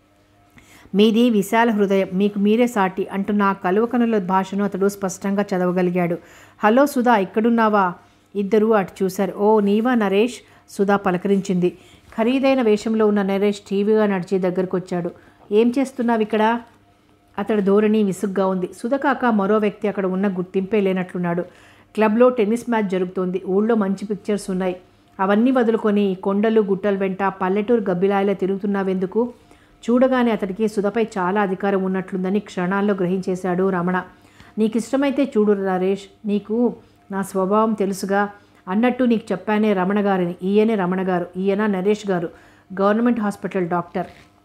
మీది విశాల హృదయం మీకు మీరే సాటి అంటూ నా కలువకనుల భాషను అతడు స్పష్టంగా చదవగలిగాడు హలో సుధా ఇక్కడున్నావా ఇద్దరూ అటు చూశారు ఓ నీవా నరేష్ సుధా పలకరించింది ఖరీదైన వేషంలో ఉన్న నరేష్ టీవీగా నడిచి దగ్గరకు వచ్చాడు ఏం చేస్తున్నావు ఇక్కడ అతడి ధోరణి విసుగ్గా ఉంది సుధకాక మరో వ్యక్తి అక్కడ ఉన్న గుర్తింపే లేనట్లున్నాడు క్లబ్లో టెన్నిస్ మ్యాచ్ జరుగుతోంది ఊళ్ళో మంచి పిక్చర్స్ ఉన్నాయి అవన్నీ వదులుకొని ఈ కొండలు గుట్టల వెంట పల్లెటూరు గబ్బిలాయిలా తిరుగుతున్నావెందుకు చూడగానే అతడికి సుధపై చాలా అధికారం ఉన్నట్లుందని క్షణాల్లో గ్రహించేశాడు రమణ నీకు ఇష్టమైతే చూడు నరేష్ నీకు నా స్వభావం తెలుసుగా అన్నట్టు నీకు చెప్పానే రమణ గారిని ఈయనే రమణ గారు ఈయన నరేష్ గారు గవర్నమెంట్ హాస్పిటల్ డాక్టర్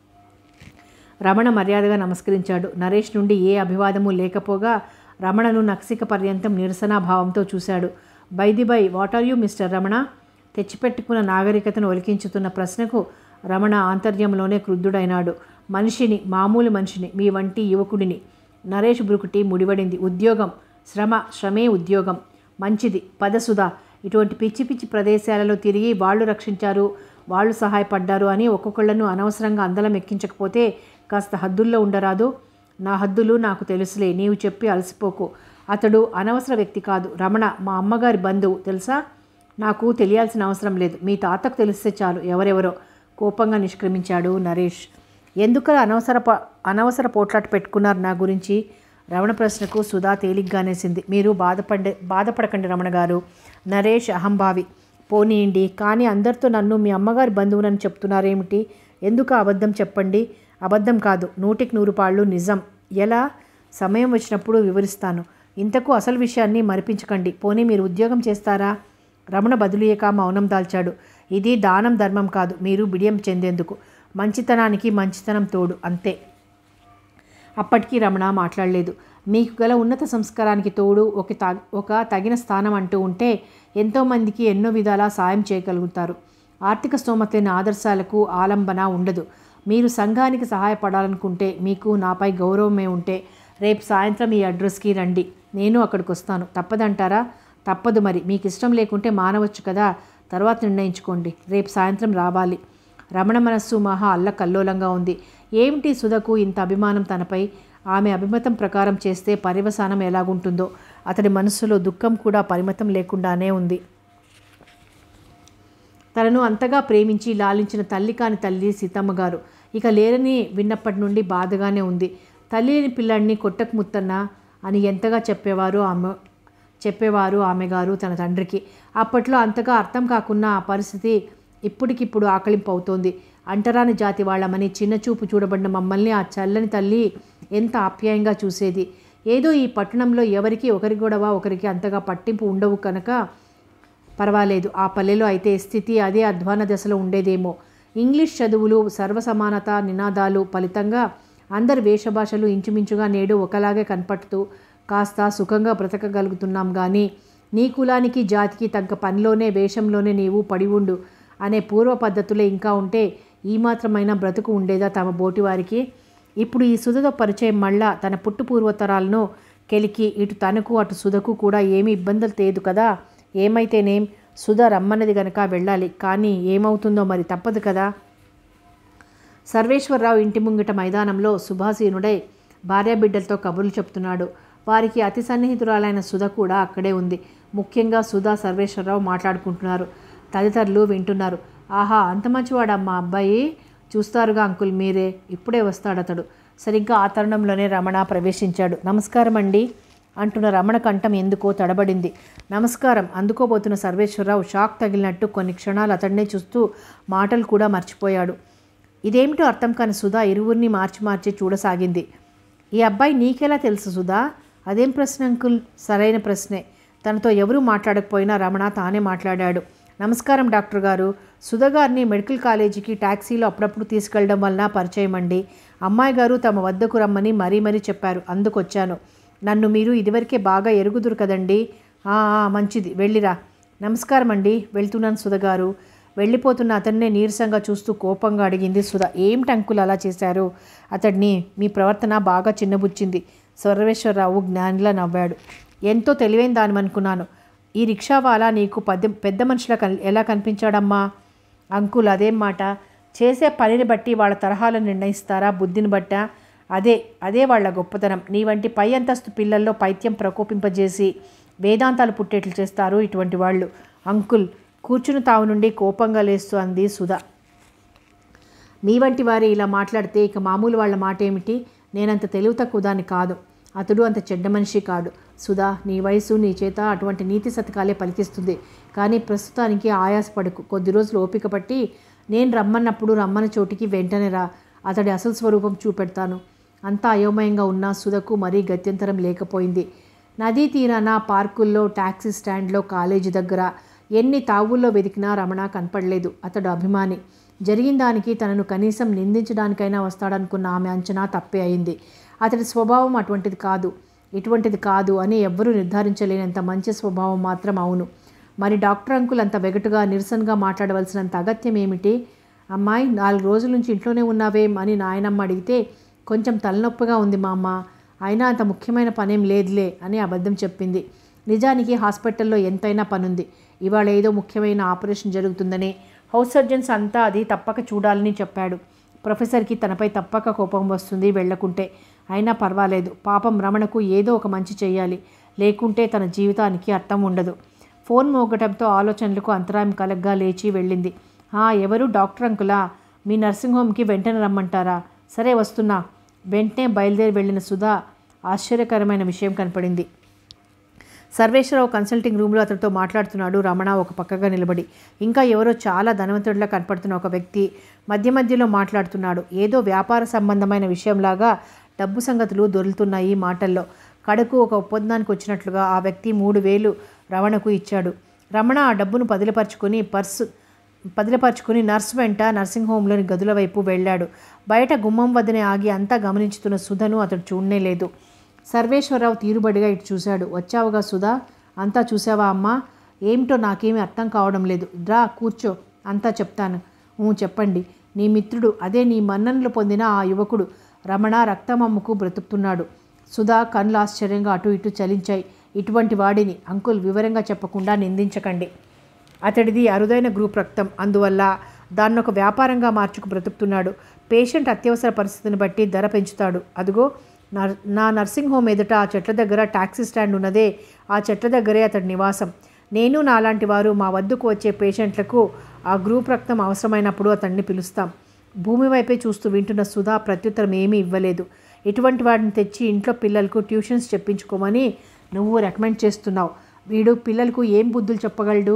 రమణ మర్యాదగా నమస్కరించాడు నరేష్ నుండి ఏ అభివాదము లేకపోగా రమణను నక్సిక పర్యంతం నిరసనాభావంతో చూశాడు by the by what are you mister Ramana తెచ్చిపెట్టుకున్న నాగరికతను ఒలికించుతున్న ప్రశ్నకు రమణ ఆంతర్యంలోనే క్రుద్ధుడైనాడు మనిషిని మామూలు మనిషిని మీ వంటి యువకుడిని నరేష్ బ్రుకుటి ముడివడింది ఉద్యోగం శ్రమ శ్రమే ఉద్యోగం మంచిది పదసుధా ఇటువంటి పిచ్చి పిచ్చి ప్రదేశాలలో తిరిగి వాళ్ళు రక్షించారు వాళ్ళు సహాయపడ్డారు అని ఒక్కొక్కళ్ళను అనవసరంగా అందలం ఎక్కించకపోతే కాస్త హద్దుల్లో ఉండరాదు నా హద్దులు నాకు తెలుసులే నీవు చెప్పి అలసిపోకు అతడు అనవసర వ్యక్తి కాదు రమణ మా అమ్మగారి బంధువు తెలుసా నాకు తెలియాల్సిన అవసరం లేదు మీ తాతకు తెలిస్తే చాలు ఎవరెవరో కోపంగా నిష్క్రమించాడు నరేష్ ఎందుకలా అనవసర ప- అనవసర పోట్లాట పెట్టుకున్నారు నా గురించి రమణ ప్రశ్నకు సుధా తేలిగ్గానేసింది మీరు బాధపడే బాధపడకండి రమణ గారు నరేష్ అహంభావి పోనీయండి కానీ అందరితో నన్ను మీ అమ్మగారి బంధువునని చెప్తున్నారేమిటి ఎందుకు ఆ అబద్ధం చెప్పండి అబద్ధం కాదు నూటికి నూరు పాళ్ళు నిజం ఎలా సమయం వచ్చినప్పుడు వివరిస్తాను ఇంతకు అసలు విషయాన్ని మరిపించకండి పోనీ మీరు ఉద్యోగం చేస్తారా రమణ బదులియక మౌనం దాల్చాడు ఇది దానం ధర్మం కాదు మీరు బిడియం చెందేందుకు మంచితనానికి మంచితనం తోడు అంతే అప్పటికీ రమణ మాట్లాడలేదు మీకు గల ఉన్నత సంస్కారానికి తోడు ఒక త ఒక తగిన స్థానం అంటూ ఉంటే ఎంతోమందికి ఎన్నో విధాలా సాయం చేయగలుగుతారు ఆర్థిక స్తోమత లేని ఆదర్శాలకు ఆలంబన ఉండదు మీరు సంఘానికి సహాయపడాలనుకుంటే మీకు నాపై గౌరవమే ఉంటే రేపు సాయంత్రం ఈ అడ్రస్కి రండి నేను అక్కడికి వస్తాను తప్పదంటారా తప్పదు మరి మీకు ఇష్టం లేకుంటే మానవచ్చు కదా తర్వాత నిర్ణయించుకోండి రేపు సాయంత్రం రావాలి రమణ మనస్సు మహా అల్లకల్లోలంగా ఉంది ఏమిటి సుధకు ఇంత అభిమానం తనపై ఆమె అభిమతం ప్రకారం చేస్తే పర్యవసానం ఎలాగుంటుందో అతడి మనస్సులో దుఃఖం కూడా పరిమితం లేకుండానే ఉంది తనను అంతగా ప్రేమించి లాలించిన తల్లి కాని తల్లి సీతమ్మ గారు ఇక లేరని విన్నప్పటి నుండి బాధగానే ఉంది తల్లి లేని పిల్లాడిని కొట్టకు ముత్తన్న అని ఎంతగా చెప్పేవారు ఆమె చెప్పేవారు ఆమె గారు తన తండ్రికి అప్పట్లో అంతగా అర్థం కాకున్న ఆ పరిస్థితి ఇప్పటికిప్పుడు ఆకలింపు అవుతోంది అంటరాని జాతి వాళ్ళమని చిన్న చూపు చూడబడిన మమ్మల్ని ఆ చల్లని తల్లి ఎంత ఆప్యాయంగా చూసేది ఏదో ఈ పట్టణంలో ఎవరికి ఒకరి గొడవ ఒకరికి అంతగా పట్టింపు ఉండవు కనుక పర్వాలేదు ఆ పల్లెలో అయితే స్థితి అదే అధ్వాన దశలో ఉండేదేమో ఇంగ్లీష్ చదువులు సర్వసమానత నినాదాలు ఫలితంగా అందరి వేషభాషలు ఇంచుమించుగా నేడు ఒకలాగే కనపడుతూ కాస్త సుఖంగా బ్రతకగలుగుతున్నాం కానీ నీ కులానికి జాతికి తగ్గ పనిలోనే వేషంలోనే నీవు పడి ఉండు అనే పూర్వ పద్ధతులే ఇంకా ఉంటే ఈ మాత్రమైన బ్రతుకు ఉండేదా తమ బోటివారికి ఇప్పుడు ఈ సుధతో పరిచయం మళ్ళా తన పుట్టు పూర్వతరాలను కెలికి ఇటు తనకు అటు సుధకు కూడా ఏమీ ఇబ్బందులు తేదు కదా ఏమైతేనేం సుధ రమ్మన్నది గనక వెళ్ళాలి కానీ ఏమవుతుందో మరి తప్పదు కదా సర్వేశ్వరరావు ఇంటి ముంగిట మైదానంలో సుభాసీనుడై భార్యాబిడ్డలతో కబుర్లు చెప్తున్నాడు వారికి అతి సన్నిహితురాలైన సుధ కూడా అక్కడే ఉంది ముఖ్యంగా సుధా సర్వేశ్వరరావు మాట్లాడుకుంటున్నారు తదితరులు వింటున్నారు ఆహా అంత మంచివాడమ్మా అబ్బాయి చూస్తారుగా అంకుల్ మీరే ఇప్పుడే వస్తాడతడు సరిగ్గా ఆ తరుణంలోనే రమణ ప్రవేశించాడు నమస్కారం అండి అంటున్న రమణ కంఠం ఎందుకో తడబడింది నమస్కారం అందుకోబోతున్న సర్వేశ్వరరావు షాక్ తగిలినట్టు కొన్ని క్షణాలు అతడినే చూస్తూ మాటలు కూడా మర్చిపోయాడు ఇదేమిటో అర్థం కాని సుధా ఇరువురిని మార్చి మార్చి చూడసాగింది ఈ అబ్బాయి నీకెలా తెలుసు సుధా అదేం ప్రశ్న అంకుల్ సరైన ప్రశ్నే తనతో ఎవరూ మాట్లాడకపోయినా రమణ తానే మాట్లాడాడు నమస్కారం డాక్టర్ గారు సుధ గారిని మెడికల్ కాలేజీకి ట్యాక్సీలో అప్పుడప్పుడు తీసుకెళ్ళడం వలన పరిచయం అండి అమ్మాయి గారు తమ వద్దకు రమ్మని మరీ మరీ చెప్పారు అందుకొచ్చాను నన్ను మీరు ఇదివరకే బాగా ఎరుగుదురు కదండి "ఆ, ఆ, మంచిది వెళ్ళిరా నమస్కారం అండి వెళ్తున్నాను సుధ గారు వెళ్ళిపోతున్న అతన్నే నీరసంగా చూస్తూ కోపంగా అడిగింది సుధ ఏమిటి అంకుల్ అలా చేశారు అతడిని మీ ప్రవర్తన బాగా చిన్నబుచ్చింది సర్వేశ్వరరావు జ్ఞానిలా నవ్వాడు ఎంతో తెలివైన దానిమనుకున్నాను ఈ రిక్షావాలా నీకు పెద్ద పెద్ద మనిషిలా కన్ ఎలా కనిపించాడమ్మా అంకుల్ అదేం మాట చేసే పనిని బట్టి వాళ్ళ తరహాలను నిర్ణయిస్తారా బుద్ధిని బట్టా అదే అదే వాళ్ళ గొప్పతనం నీ వంటి పై అంతస్తు పిల్లల్లో పైత్యం ప్రకోపింపజేసి వేదాంతాలు పుట్టేట్లు చేస్తారు ఇటువంటి వాళ్ళు అంకుల్ కూర్చుని తావు నుండి కోపంగా లేస్తూ అంది సుధా మీ వంటి వారే ఇలా మాట్లాడితే ఇక మామూలు వాళ్ళ మాట ఏమిటి నేనంత తెలివి తక్కువ దాన్ని కాదు అతడు అంత చెడ్డ మనిషి కాడు సుధా నీ వయసు నీ చేత అటువంటి నీతి శతకాలే పలికిస్తుంది కానీ ప్రస్తుతానికి ఆయాసపడకు కొద్ది రోజులు ఓపిక పట్టి నేను రమ్మన్నప్పుడు రమ్మన్న చోటికి వెంటనే రా అతడి అసలు స్వరూపం చూపెడతాను అంతా అయోమయంగా ఉన్న సుధకు మరీ గత్యంతరం లేకపోయింది నదీ తీరాన పార్కుల్లో టాక్సీ స్టాండ్లో కాలేజీ దగ్గర ఎన్ని తావుల్లో వెతికినా రమణ కనపడలేదు అతడు అభిమాని జరిగిన దానికి తనను కనీసం నిందించడానికైనా వస్తాడనుకున్న ఆమె అంచనా తప్పే అయింది అతడి స్వభావం అటువంటిది కాదు ఇటువంటిది కాదు అని ఎవ్వరూ నిర్ధారించలేనంత మంచి స్వభావం మాత్రం అవును మరి డాక్టర్ అంకుల్ అంత వెగటుగా నిరసనగా మాట్లాడవలసినంత అగత్యం ఏమిటి అమ్మాయి నాలుగు రోజుల నుంచి ఇంట్లోనే ఉన్నావేం అని నాయనమ్మ అడిగితే కొంచెం తలనొప్పిగా ఉంది మా అమ్మ అయినా అంత ముఖ్యమైన పనేం లేదులే అని అబద్ధం చెప్పింది నిజానికి హాస్పిటల్లో ఎంతైనా పనుంది ఇవాళ ఏదో ముఖ్యమైన ఆపరేషన్ జరుగుతుందని హౌస్ సర్జన్స్ అంతా అది తప్పక చూడాలని చెప్పాడు ప్రొఫెసర్కి తనపై తప్పక కోపం వస్తుంది వెళ్లకుంటే అయినా పర్వాలేదు పాపం రమణకు ఏదో ఒక మంచి చేయాలి లేకుంటే తన జీవితానికి అర్థం ఉండదు ఫోన్ మోగటంతో ఆలోచనలకు అంతరాయం కలగ్గా లేచి వెళ్ళింది "ఆ, ఎవరు డాక్టర్ అంకులా మీ నర్సింగ్ హోమ్కి వెంటనే రమ్మంటారా సరే వస్తున్నా వెంటనే బయలుదేరి వెళ్ళిన సుధా ఆశ్చర్యకరమైన విషయం కనపడింది సర్వేశ్వరరావు కన్సల్టింగ్ రూమ్లో అతడితో మాట్లాడుతున్నాడు రమణ ఒక పక్కగా నిలబడి ఇంకా ఎవరో చాలా ధనవంతుడిలా కనపడుతున్న ఒక వ్యక్తి మధ్య మధ్యలో మాట్లాడుతున్నాడు ఏదో వ్యాపార సంబంధమైన విషయంలాగా డబ్బు సంగతులు దొరులుతున్నాయి ఈ మాటల్లో కడకు ఒక ఒప్పందానికి వచ్చినట్లుగా ఆ వ్యక్తి మూడు వేలు రమణకు ఇచ్చాడు రమణ ఆ డబ్బును పదిలపరుచుకొని పర్సు పదిలపరుచుకుని నర్స్ వెంట నర్సింగ్ హోంలోని గదుల వైపు వెళ్ళాడు బయట గుమ్మం వద్దనే ఆగి అంతా గమనించుతున్న సుధను అతడు చూడనే లేదు సర్వేశ్వరరావు తీరుబడిగా ఇటు చూశాడు వచ్చావుగా సుధా అంతా చూసావా అమ్మా ఏమిటో నాకేమీ అర్థం కావడం లేదు డ్రా కూర్చో అంతా చెప్తాను ఊ చెప్పండి నీ మిత్రుడు అదే నీ మన్ననలు పొందిన ఆ యువకుడు రమణ రక్తమమ్ముకు బ్రతుకుతున్నాడు సుధా కళ్ళు ఆశ్చర్యంగా అటు ఇటు చలించాయి ఇటువంటి వాడిని అంకుల్ వివరంగా చెప్పకుండా నిందించకండి అతడిది అరుదైన గ్రూప్ రక్తం అందువల్ల దాన్ని ఒక వ్యాపారంగా మార్చుకు బ్రతుకుతున్నాడు పేషెంట్ అత్యవసర పరిస్థితిని బట్టి ధర పెంచుతాడు అదిగో నర్ నా నర్సింగ్ హోమ్ ఎదుట ఆ చెట్ల దగ్గర ట్యాక్సీ స్టాండ్ ఉన్నదే ఆ చెట్ల దగ్గరే అతడి నివాసం నేను నాలాంటి వారు మా వద్దకు వచ్చే పేషెంట్లకు ఆ గ్రూప్ రక్తం అవసరమైనప్పుడు అతన్ని పిలుస్తాం భూమి వైపే చూస్తూ వింటున్న సుధా ప్రత్యుత్తరం ఏమీ ఇవ్వలేదు ఇటువంటి వాడిని తెచ్చి ఇంట్లో పిల్లలకు ట్యూషన్స్ చెప్పించుకోమని నువ్వు రికమెండ్ చేస్తున్నావు వీడు పిల్లలకు ఏం బుద్ధులు చెప్పగలడు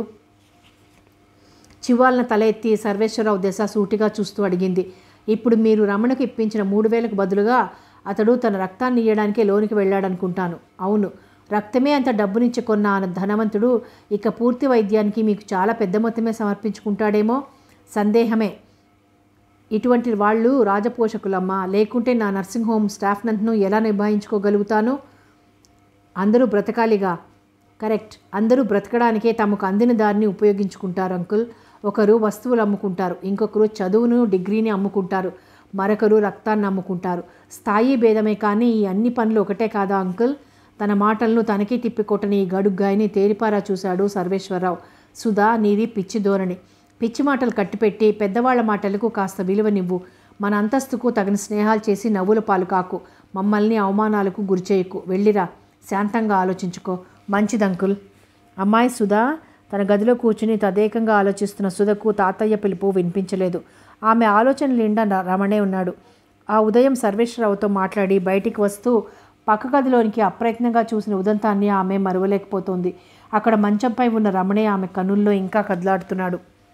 చివాలన తల ఎత్తి సర్వేశ్వరరావు దశ సూటిగా చూస్తూ అడిగింది ఇప్పుడు మీరు రమణకు ఇప్పించిన మూడు వేలకు బదులుగా అతడు తన రక్తాన్ని ఇయ్యడానికే లోనికి వెళ్ళాడనుకుంటాను అవును రక్తమే అంత డబ్బునిచ్చి కొన్న ఆ ధనవంతుడు ఇక పూర్తి వైద్యానికి మీకు చాలా పెద్ద మొత్తమే సమర్పించుకుంటాడేమో సందేహమే ఇటువంటి వాళ్ళు రాజపోషకులమ్మా లేకుంటే నా నర్సింగ్ హోమ్ స్టాఫ్ నంతను ఎలా నిర్వహించుకోగలుగుతాను అందరూ బ్రతకాలిగా కరెక్ట్ అందరూ బ్రతకడానికే తమకు అందిన దారిని ఉపయోగించుకుంటారు అంకుల్ ఒకరు వస్తువులు అమ్ముకుంటారు ఇంకొకరు చదువును డిగ్రీని అమ్ముకుంటారు మరొకరు రక్తాన్ని అమ్ముకుంటారు స్థాయి భేదమే కానీ ఈ అన్ని పనులు ఒకటే కాదా అంకుల్ తన మాటలను తనకి తిప్పికొట్టని ఈ గడుగ్గాయని తేరిపారా చూశాడు సర్వేశ్వరరావు సుధా నీది పిచ్చి ధోరణి పిచ్చి మాటలు కట్టిపెట్టి పెద్దవాళ్ల మాటలకు కాస్త విలువనివ్వు మన అంతస్తుకు తగిన స్నేహాలు చేసి నవ్వుల పాలు కాకు మమ్మల్ని అవమానాలకు గురిచేయకు వెళ్ళిరా శాంతంగా ఆలోచించుకో మంచిదంకుల్ అమ్మాయి సుధా తన గదిలో కూర్చుని తదేకంగా ఆలోచిస్తున్న సుధకు తాతయ్య పిలుపు వినిపించలేదు ఆమె ఆలోచన నిండా ర- రమణే ఉన్నాడు ఆ ఉదయం సర్వేశ్వరరావుతో మాట్లాడి బయటికి వస్తూ పక్క గదిలోనికి అప్రయత్నంగా చూసిన ఉదంతాన్ని ఆమె మరువలేకపోతోంది అక్కడ మంచంపై ఉన్న రమణే ఆమె కనుల్లో ఇంకా కదలాడుతున్నాడు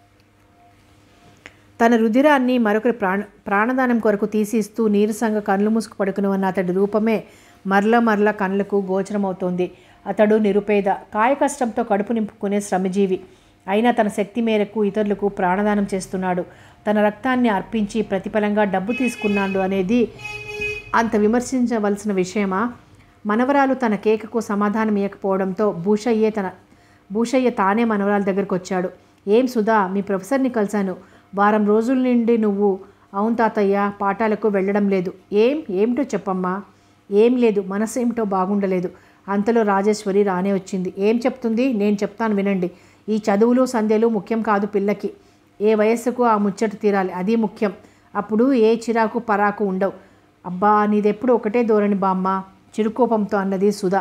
తన రుధిరాన్ని మరొకరి ప్రాణ ప్రాణదానం కొరకు తీసిస్తూ నీరసంగా కళ్ళు మూసుకు పడుకుని ఉన్న అతడి రూపమే మరల మరల కళ్ళకు గోచరమవుతోంది అతడు నిరుపేద కాయ కష్టంతో కడుపు నింపుకునే శ్రమజీవి అయినా తన శక్తి మేరకు ఇతరులకు ప్రాణదానం చేస్తున్నాడు తన రక్తాన్ని అర్పించి ప్రతిఫలంగా డబ్బు తీసుకున్నాడు అనేది అంత విమర్శించవలసిన విషయమా మనవరాలు తన కేకకు సమాధానం ఇవ్వకపోవడంతో భూషయ్యే తన భూషయ్య తానే మనవరాల దగ్గరకు వచ్చాడు ఏం సుధా మీ ప్రొఫెసర్ని కలిశాను వారం రోజుల నుండి నువ్వు అవును తాతయ్య పాఠాలకు వెళ్ళడం లేదు ఏం ఏమిటో చెప్పమ్మా ఏం లేదు మనసు ఏమిటో బాగుండలేదు అంతలో రాజేశ్వరి రానే వచ్చింది ఏం చెప్తుంది నేను చెప్తాను వినండి ఈ చదువులు సంధ్యలు ముఖ్యం కాదు పిల్లకి ఏ వయస్సుకు ఆ ముచ్చట తీరాలి అది ముఖ్యం అప్పుడు ఏ చిరాకు పరాకు ఉండవు అబ్బా నీదెప్పుడు ఒకటే ధోరణి బామ్మ చిరుకోపంతో అన్నది సుధా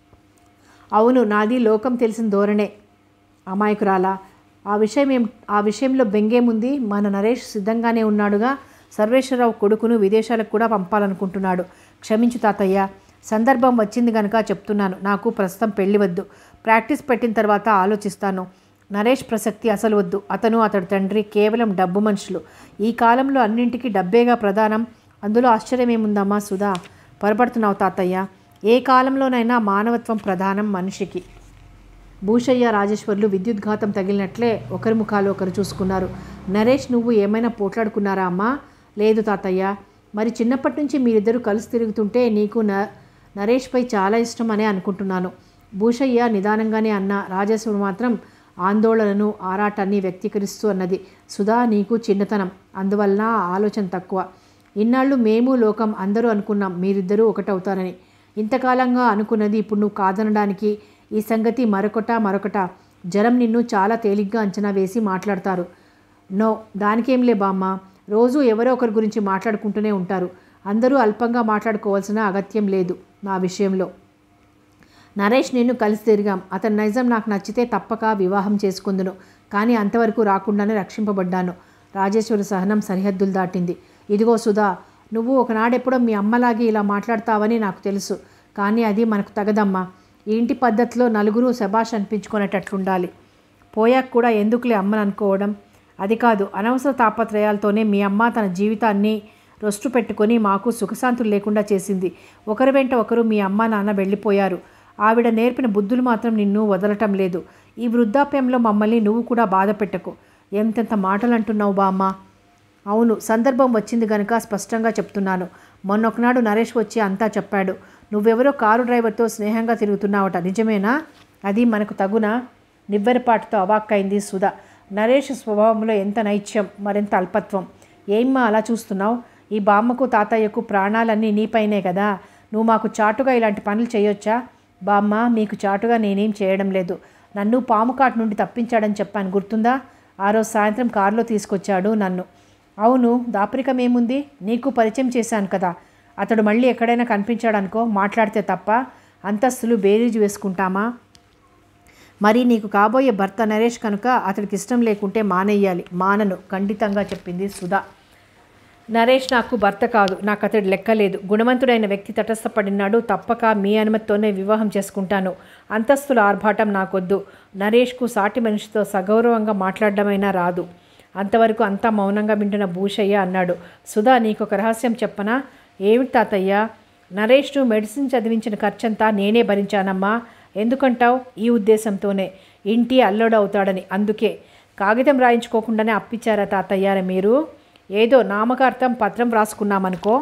అవును నాది లోకం తెలిసిన ధోరణే అమాయకురాలా ఆ విషయం ఏం ఆ విషయంలో బెంగేముంది మన నరేష్ సిద్ధంగానే ఉన్నాడుగా సర్వేశ్వరరావు కొడుకును విదేశాలకు కూడా పంపాలనుకుంటున్నాడు క్షమించు తాతయ్య సందర్భం వచ్చింది కనుక చెప్తున్నాను నాకు ప్రస్తుతం పెళ్లి వద్దు ప్రాక్టీస్ పెట్టిన తర్వాత ఆలోచిస్తాను నరేష్ ప్రసక్తి అసలు వద్దు అతను అతడి తండ్రి కేవలం డబ్బు మనుషులు ఈ కాలంలో అన్నింటికీ డబ్బేగా ప్రధానం అందులో ఆశ్చర్యమేముందమ్మా సుధా పొరపడుతున్నావు తాతయ్య ఏ కాలంలోనైనా మానవత్వం ప్రధానం మనిషికి భూషయ్య రాజేశ్వర్లు విద్యుద్ఘాతం తగిలినట్లే ఒకరి ముఖాలు ఒకరు చూసుకున్నారు నరేష్ నువ్వు ఏమైనా పోట్లాడుకున్నారా అమ్మా లేదు తాతయ్య మరి చిన్నప్పటి నుంచి మీరిద్దరూ కలిసి తిరుగుతుంటే నీకు న నరేష్పై చాలా ఇష్టం అనే అనుకుంటున్నాను భూషయ్య నిదానంగానే అన్న రాజేశ్వరు మాత్రం ఆందోళనను ఆరాటాన్ని వ్యక్తీకరిస్తూ అన్నది సుధా నీకు చిన్నతనం అందువలన ఆ ఆలోచన తక్కువ ఇన్నాళ్ళు మేము లోకం అందరూ అనుకున్నాం మీరిద్దరూ ఒకటవుతారని ఇంతకాలంగా అనుకున్నది ఇప్పుడు నువ్వు కాదనడానికి ఈ సంగతి మరొకట మరొకట జనం నిన్ను చాలా తేలిగ్గా అంచనా వేసి మాట్లాడతారు నో దానికేంలే బామ్మ రోజు ఎవరో ఒకరి గురించి మాట్లాడుకుంటూనే ఉంటారు అందరూ అల్పంగా మాట్లాడుకోవాల్సిన అగత్యం లేదు నా విషయంలో నరేష్ నేను కలిసి తిరిగాం అతని నైజం నాకు నచ్చితే తప్పక వివాహం చేసుకుందును కానీ అంతవరకు రాకుండానే రక్షింపబడ్డాను రాజేశ్వరి సహనం సరిహద్దులు దాటింది ఇదిగో సుధా నువ్వు ఒకనాడెప్పుడో మీ అమ్మలాగే ఇలా మాట్లాడతావని నాకు తెలుసు కానీ అది మనకు తగదమ్మా ఈ ఇంటి పద్ధతిలో నలుగురు శబాష్ అనిపించుకునేటట్లుండాలి పోయాక కూడా ఎందుకులే అమ్మని అనుకోవడం అది కాదు అనవసర తాపత్రయాలతోనే మీ అమ్మ తన జీవితాన్ని రొస్టు పెట్టుకొని మాకు సుఖశాంతులు లేకుండా చేసింది ఒకరి వెంట ఒకరు మీ అమ్మ నాన్న వెళ్ళిపోయారు ఆవిడ నేర్పిన బుద్ధులు మాత్రం నిన్ను వదలటం లేదు ఈ వృద్ధాప్యంలో మమ్మల్ని నువ్వు కూడా బాధ పెట్టకు ఎంతెంత మాటలు అంటున్నావు బామ్మ అవును సందర్భం వచ్చింది గనుక స్పష్టంగా చెప్తున్నాను మొన్నొకనాడు నరేష్ వచ్చి అంతా చెప్పాడు నువ్వెవరో కారు డ్రైవర్తో స్నేహంగా తిరుగుతున్నావట నిజమేనా అది మనకు తగునా నివ్వెరపాటుతో అవాక్కైంది సుధ నరేష్ స్వభావంలో ఎంత నైత్యం మరింత అల్పత్వం ఏమ్మా అలా చూస్తున్నావు ఈ బామ్మకు తాతయ్యకు ప్రాణాలన్నీ నీపైనే కదా నువ్వు మాకు చాటుగా ఇలాంటి పనులు చేయొచ్చా బామ్మ మీకు చాటుగా నేనేం చేయడం లేదు నన్ను పాము కాటు నుండి తప్పించాడని చెప్పాను గుర్తుందా ఆ రోజు సాయంత్రం కారులో తీసుకొచ్చాడు నన్ను అవును దాపరికం ఏముంది నీకు పరిచయం చేశాను కదా అతడు మళ్ళీ ఎక్కడైనా కనిపించాడనుకో మాట్లాడితే తప్ప అంతస్తులు బేరీజు వేసుకుంటామా మరి నీకు కాబోయే భర్త నరేష్ కనుక అతడికి ఇష్టం లేకుంటే మానేయాలి మానను ఖండితంగా చెప్పింది సుధా నరేష్ నాకు భర్త కాదు నాకు అతడు లెక్కలేదు గుణవంతుడైన వ్యక్తి తటస్థపడినాడు తప్పక మీ అనుమతితోనే వివాహం చేసుకుంటాను అంతస్తుల ఆర్భాటం నాకొద్దు నరేష్కు సాటి మనిషితో సగౌరవంగా మాట్లాడడమైనా రాదు అంతవరకు అంతా మౌనంగా వింటున్న భూషయ్య అన్నాడు సుధా నీకు ఒక రహస్యం చెప్పనా ఏమిటి తాతయ్య నరేష్ను మెడిసిన్ చదివించిన ఖర్చంతా నేనే భరించానమ్మా ఎందుకంటావు ఈ ఉద్దేశంతోనే ఇంటి అల్లుడు అవుతాడని అందుకే కాగితం రాయించుకోకుండానే అప్పిచ్చారా తాతయ్యారా మీరు ఏదో నామకార్థం పత్రం రాసుకున్నామనుకో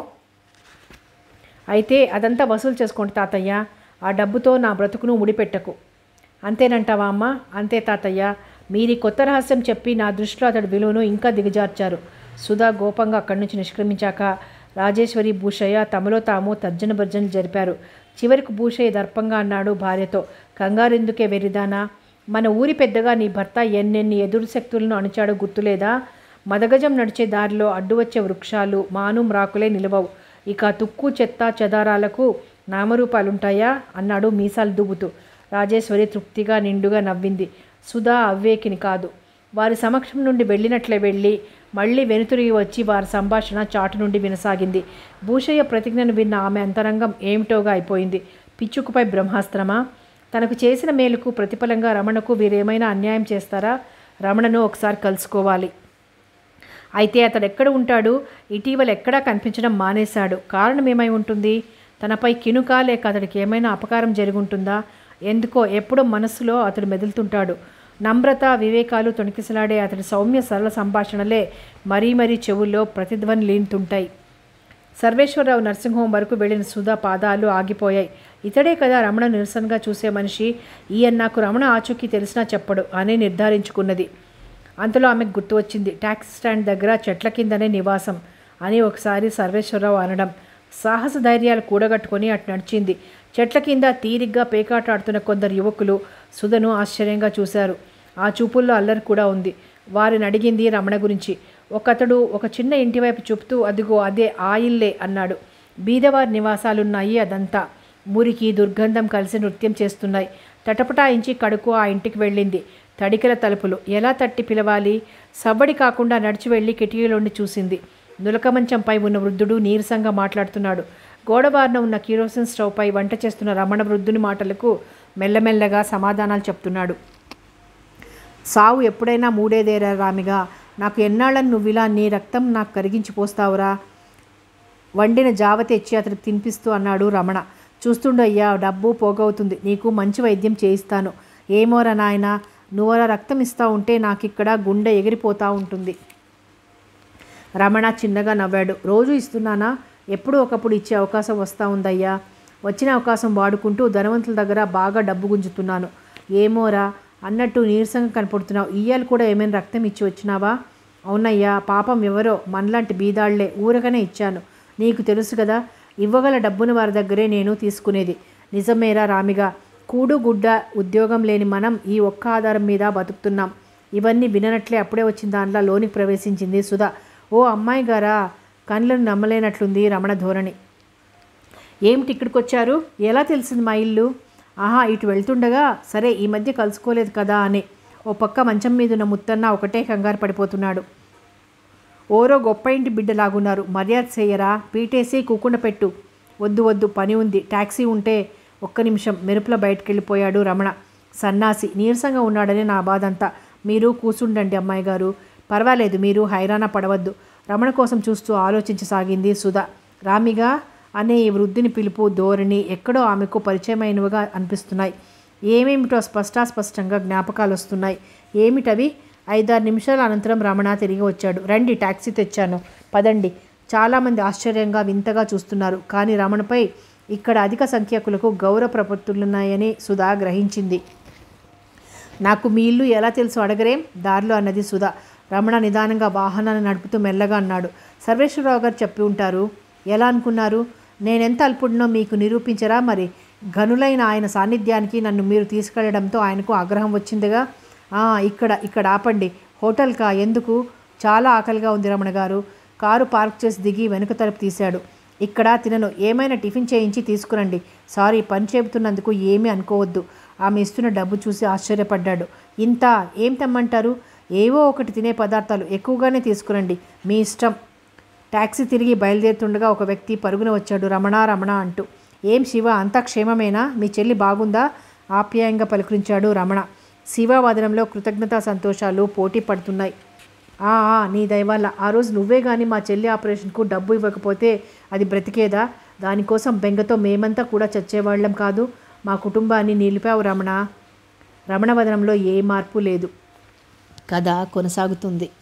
అయితే అదంతా వసూలు చేసుకోండి తాతయ్య ఆ డబ్బుతో నా బ్రతుకును ముడిపెట్టకు అంతేనంటావా అమ్మ అంతే తాతయ్య మీరి కొత్త రహస్యం చెప్పి నా దృష్టిలో అతడి విలువను ఇంకా దిగజార్చారు సుధా గోపంగా అక్కడి నుంచి నిష్క్రమించాక రాజేశ్వరి భూషయ్య తమలో తాము తర్జన భర్జనలు జరిపారు చివరికి భూషయ్య దర్పంగా అన్నాడు భార్యతో కంగారెందుకే వెరిదానా మన ఊరి పెద్దగా నీ భర్త ఎన్నెన్ని ఎదురు శక్తులను అణిచాడో గుర్తులేదా మదగజం నడిచే దారిలో అడ్డు వచ్చే వృక్షాలు మాను మ్రాకులే నిలవవు ఇక తుక్కు చెత్త చెదారాలకు నామరూపాలుంటాయా అన్నాడు మీసాలు దువ్వుతూ రాజేశ్వరి తృప్తిగా నిండుగా నవ్వింది సుధా అవ్వేకిని కాదు వారి సమక్షం నుండి వెళ్ళినట్లే వెళ్ళి మళ్ళీ వెనుతిరిగి వచ్చి వారి సంభాషణ చాటు నుండి వినసాగింది భూషయ్య ప్రతిజ్ఞను విన్న ఆమె అంతరంగం ఏమిటోగా అయిపోయింది పిచ్చుకుపై బ్రహ్మాస్త్రమా తనకు చేసిన మేలుకు ప్రతిఫలంగా రమణకు వీరేమైనా అన్యాయం చేస్తారా రమణను ఒకసారి కలుసుకోవాలి అయితే అతడు ఎక్కడ ఉంటాడు ఇటీవల ఎక్కడా కనిపించడం మానేశాడు కారణం ఏమై ఉంటుంది తనపై కినుక లేక అతడికి ఏమైనా అపకారం జరుగుంటుందా ఎందుకో ఎప్పుడో మనస్సులో అతడు మెదులుతుంటాడు నమ్రత వివేకాలు తొణికిసలాడే అతడి సౌమ్య సరళ సంభాషణలే మరీ మరీ చెవుల్లో ప్రతిధ్వని లీనుతుంటాయి సర్వేశ్వరరావు నర్సింగ్ హోం వరకు వెళ్ళిన సుధా పాదాలు ఆగిపోయాయి ఇతడే కదా రమణ నిరసనగా చూసే మనిషి ఈయన నాకు రమణ ఆచూకీ తెలిసినా చెప్పడు అని నిర్ధారించుకున్నది అంతలో ఆమెకు గుర్తు వచ్చింది ట్యాక్సీ స్టాండ్ దగ్గర చెట్ల కిందనే నివాసం అని ఒకసారి సర్వేశ్వరరావు అనడం సాహస ధైర్యాలు కూడగట్టుకొని అటు నడిచింది చెట్ల కింద తీరిగ్గా పేకాటాడుతున్న కొందరు యువకులు సుధను ఆశ్చర్యంగా చూశారు ఆ చూపుల్లో అల్లరి కూడా ఉంది వారిని అడిగింది రమణ గురించి ఒకతడు ఒక చిన్న ఇంటి వైపు చూపుతూ అదిగో అదే ఆ ఇల్లే అన్నాడు బీదవారి నివాసాలున్నాయి అదంతా మురికి దుర్గంధం కలిసి నృత్యం చేస్తున్నాయి తటపటాయించి కడుకు ఆ ఇంటికి వెళ్ళింది తడికల తలుపులు ఎలా తట్టి పిలవాలి సవ్వడి కాకుండా నడిచి వెళ్ళి కిటికీలోండి చూసింది నులక మంచంపై ఉన్న వృద్ధుడు నీరసంగా మాట్లాడుతున్నాడు గోడబారిన ఉన్న కిరోసిన్ స్టవ్పై వంట చేస్తున్న రమణ వృద్ధుని మాటలకు మెల్లమెల్లగా సమాధానాలు చెప్తున్నాడు సావు ఎప్పుడైనా మూడేదేరా రామిగా నాకు ఎన్నాళ్ళని నువ్వు ఇలా నీ రక్తం నాకు కరిగించి పోస్తావురా వండిన జావ తెచ్చి అతనికి తినిపిస్తూ అన్నాడు రమణ చూస్తుండు అయ్యా డబ్బు పోగవుతుంది నీకు మంచి వైద్యం చేయిస్తాను ఏమోరా నాయన నువ్వరా రక్తం ఇస్తా ఉంటే నాకు ఇక్కడ గుండె ఎగిరిపోతూ ఉంటుంది రమణ చిన్నగా నవ్వాడు రోజు ఇస్తున్నానా ఎప్పుడూ ఒకప్పుడు ఇచ్చే అవకాశం వస్తూ ఉందయ్యా వచ్చిన అవకాశం వాడుకుంటూ ధనవంతుల దగ్గర బాగా డబ్బు గుంజుతున్నాను ఏమోరా అన్నట్టు నీరసంగా కనపడుతున్నావు ఇయ్యాలు కూడా ఏమైనా రక్తం ఇచ్చి వచ్చినావా అవునయ్యా పాపం ఎవరో మనలాంటి బీదాళ్లే ఊరగానే ఇచ్చాను నీకు తెలుసు కదా ఇవ్వగల డబ్బును వారి దగ్గరే నేను తీసుకునేది నిజమేరా రామిగా కూడు గుడ్డ ఉద్యోగం లేని మనం ఈ ఒక్క ఆధారం మీద బతుకుతున్నాం ఇవన్నీ విననట్లే అప్పుడే వచ్చిన దాంట్లో లోనికి ప్రవేశించింది సుధా ఓ అమ్మాయి గారా కళ్ళను నమ్మలేనట్లుంది రమణ ధోరణి ఏమిటి ఇక్కడికి వచ్చారు ఎలా తెలిసింది మా ఇల్లు ఆహా ఇటు వెళ్తుండగా సరే ఈ మధ్య కలుసుకోలేదు కదా అని ఓ పక్క మంచం మీద ఉన్న ముత్తన్న ఒకటే కంగారు పడిపోతున్నాడు ఓరో గొప్ప ఇంటి బిడ్డలాగున్నారు మర్యాద చేయరా పీటేసి కూకుండా పెట్టు వద్దు వద్దు పని ఉంది ట్యాక్సీ ఉంటే ఒక్క నిమిషం మెరుపుల బయటకు వెళ్ళిపోయాడు రమణ సన్నాసి నీరసంగా ఉన్నాడని నా బాధంతా మీరు కూసుండండి అమ్మాయి గారు పర్వాలేదు మీరు హైరాణ పడవద్దు రమణ కోసం చూస్తూ ఆలోచించసాగింది సుధా రామిగా అనే ఈ వృద్ధిని పిలుపు ధోరణి ఎక్కడో ఆమెకు పరిచయమైనవిగా అనిపిస్తున్నాయి ఏమేమిటో స్పష్టాస్పష్టంగా జ్ఞాపకాలు వస్తున్నాయి ఏమిటవి ఐదారు నిమిషాల అనంతరం రమణ తిరిగి వచ్చాడు రండి ట్యాక్సీ తెచ్చాను పదండి చాలామంది ఆశ్చర్యంగా వింతగా చూస్తున్నారు కానీ రమణపై ఇక్కడ అధిక సంఖ్యాకులకు గౌరవ ప్రపత్తులున్నాయని సుధా గ్రహించింది నాకు మీ ఇల్లు ఎలా తెలుసు అడగరేం దారిలో అన్నది సుధా రమణ నిదానంగా వాహనాన్ని నడుపుతూ మెల్లగా అన్నాడు సర్వేశ్వరరావు గారు చెప్పి ఉంటారు ఎలా అనుకున్నారు నేనెంత అల్పుడినో మీకు నిరూపించరా మరి ఘనులైన ఆయన సాన్నిధ్యానికి నన్ను మీరు తీసుకెళ్లడంతో ఆయనకు ఆగ్రహం వచ్చిందిగా "ఆ, ఇక్కడ ఇక్కడ ఆపండి హోటల్కా ఎందుకు చాలా ఆకలిగా ఉంది రమణ గారు కారు పార్క్ చేసి దిగి వెనుక తలుపు తీశాడు ఇక్కడ తినను ఏమైనా టిఫిన్ చేయించి తీసుకురండి సారీ పని చెబుతున్నందుకు ఏమీ అనుకోవద్దు ఆమె ఇస్తున్న డబ్బు చూసి ఆశ్చర్యపడ్డాడు ఇంత ఏం తెమ్మంటారు ఏవో ఒకటి తినే పదార్థాలు ఎక్కువగానే తీసుకురండి మీ ఇష్టం ట్యాక్సీ తిరిగి బయలుదేరుతుండగా ఒక వ్యక్తి పరుగున వచ్చాడు రమణ రమణ అంటూ ఏం శివ అంతా క్షేమమేనా మీ చెల్లి బాగుందా ఆప్యాయంగా పలుకరించాడు రమణ శివ వదనంలో కృతజ్ఞతా సంతోషాలు పోటీ పడుతున్నాయి "ఆ, ఆ, నీ దయవల్ల ఆ రోజు నువ్వే కానీ మా చెల్లి ఆపరేషన్కు డబ్బు ఇవ్వకపోతే అది బ్రతికేదా దానికోసం బెంగతో మేమంతా కూడా చచ్చేవాళ్ళం కాదు మా కుటుంబాన్ని నిలిపావు రమణ రమణ వదనంలో ఏ మార్పు లేదు కథ కొనసాగుతుంది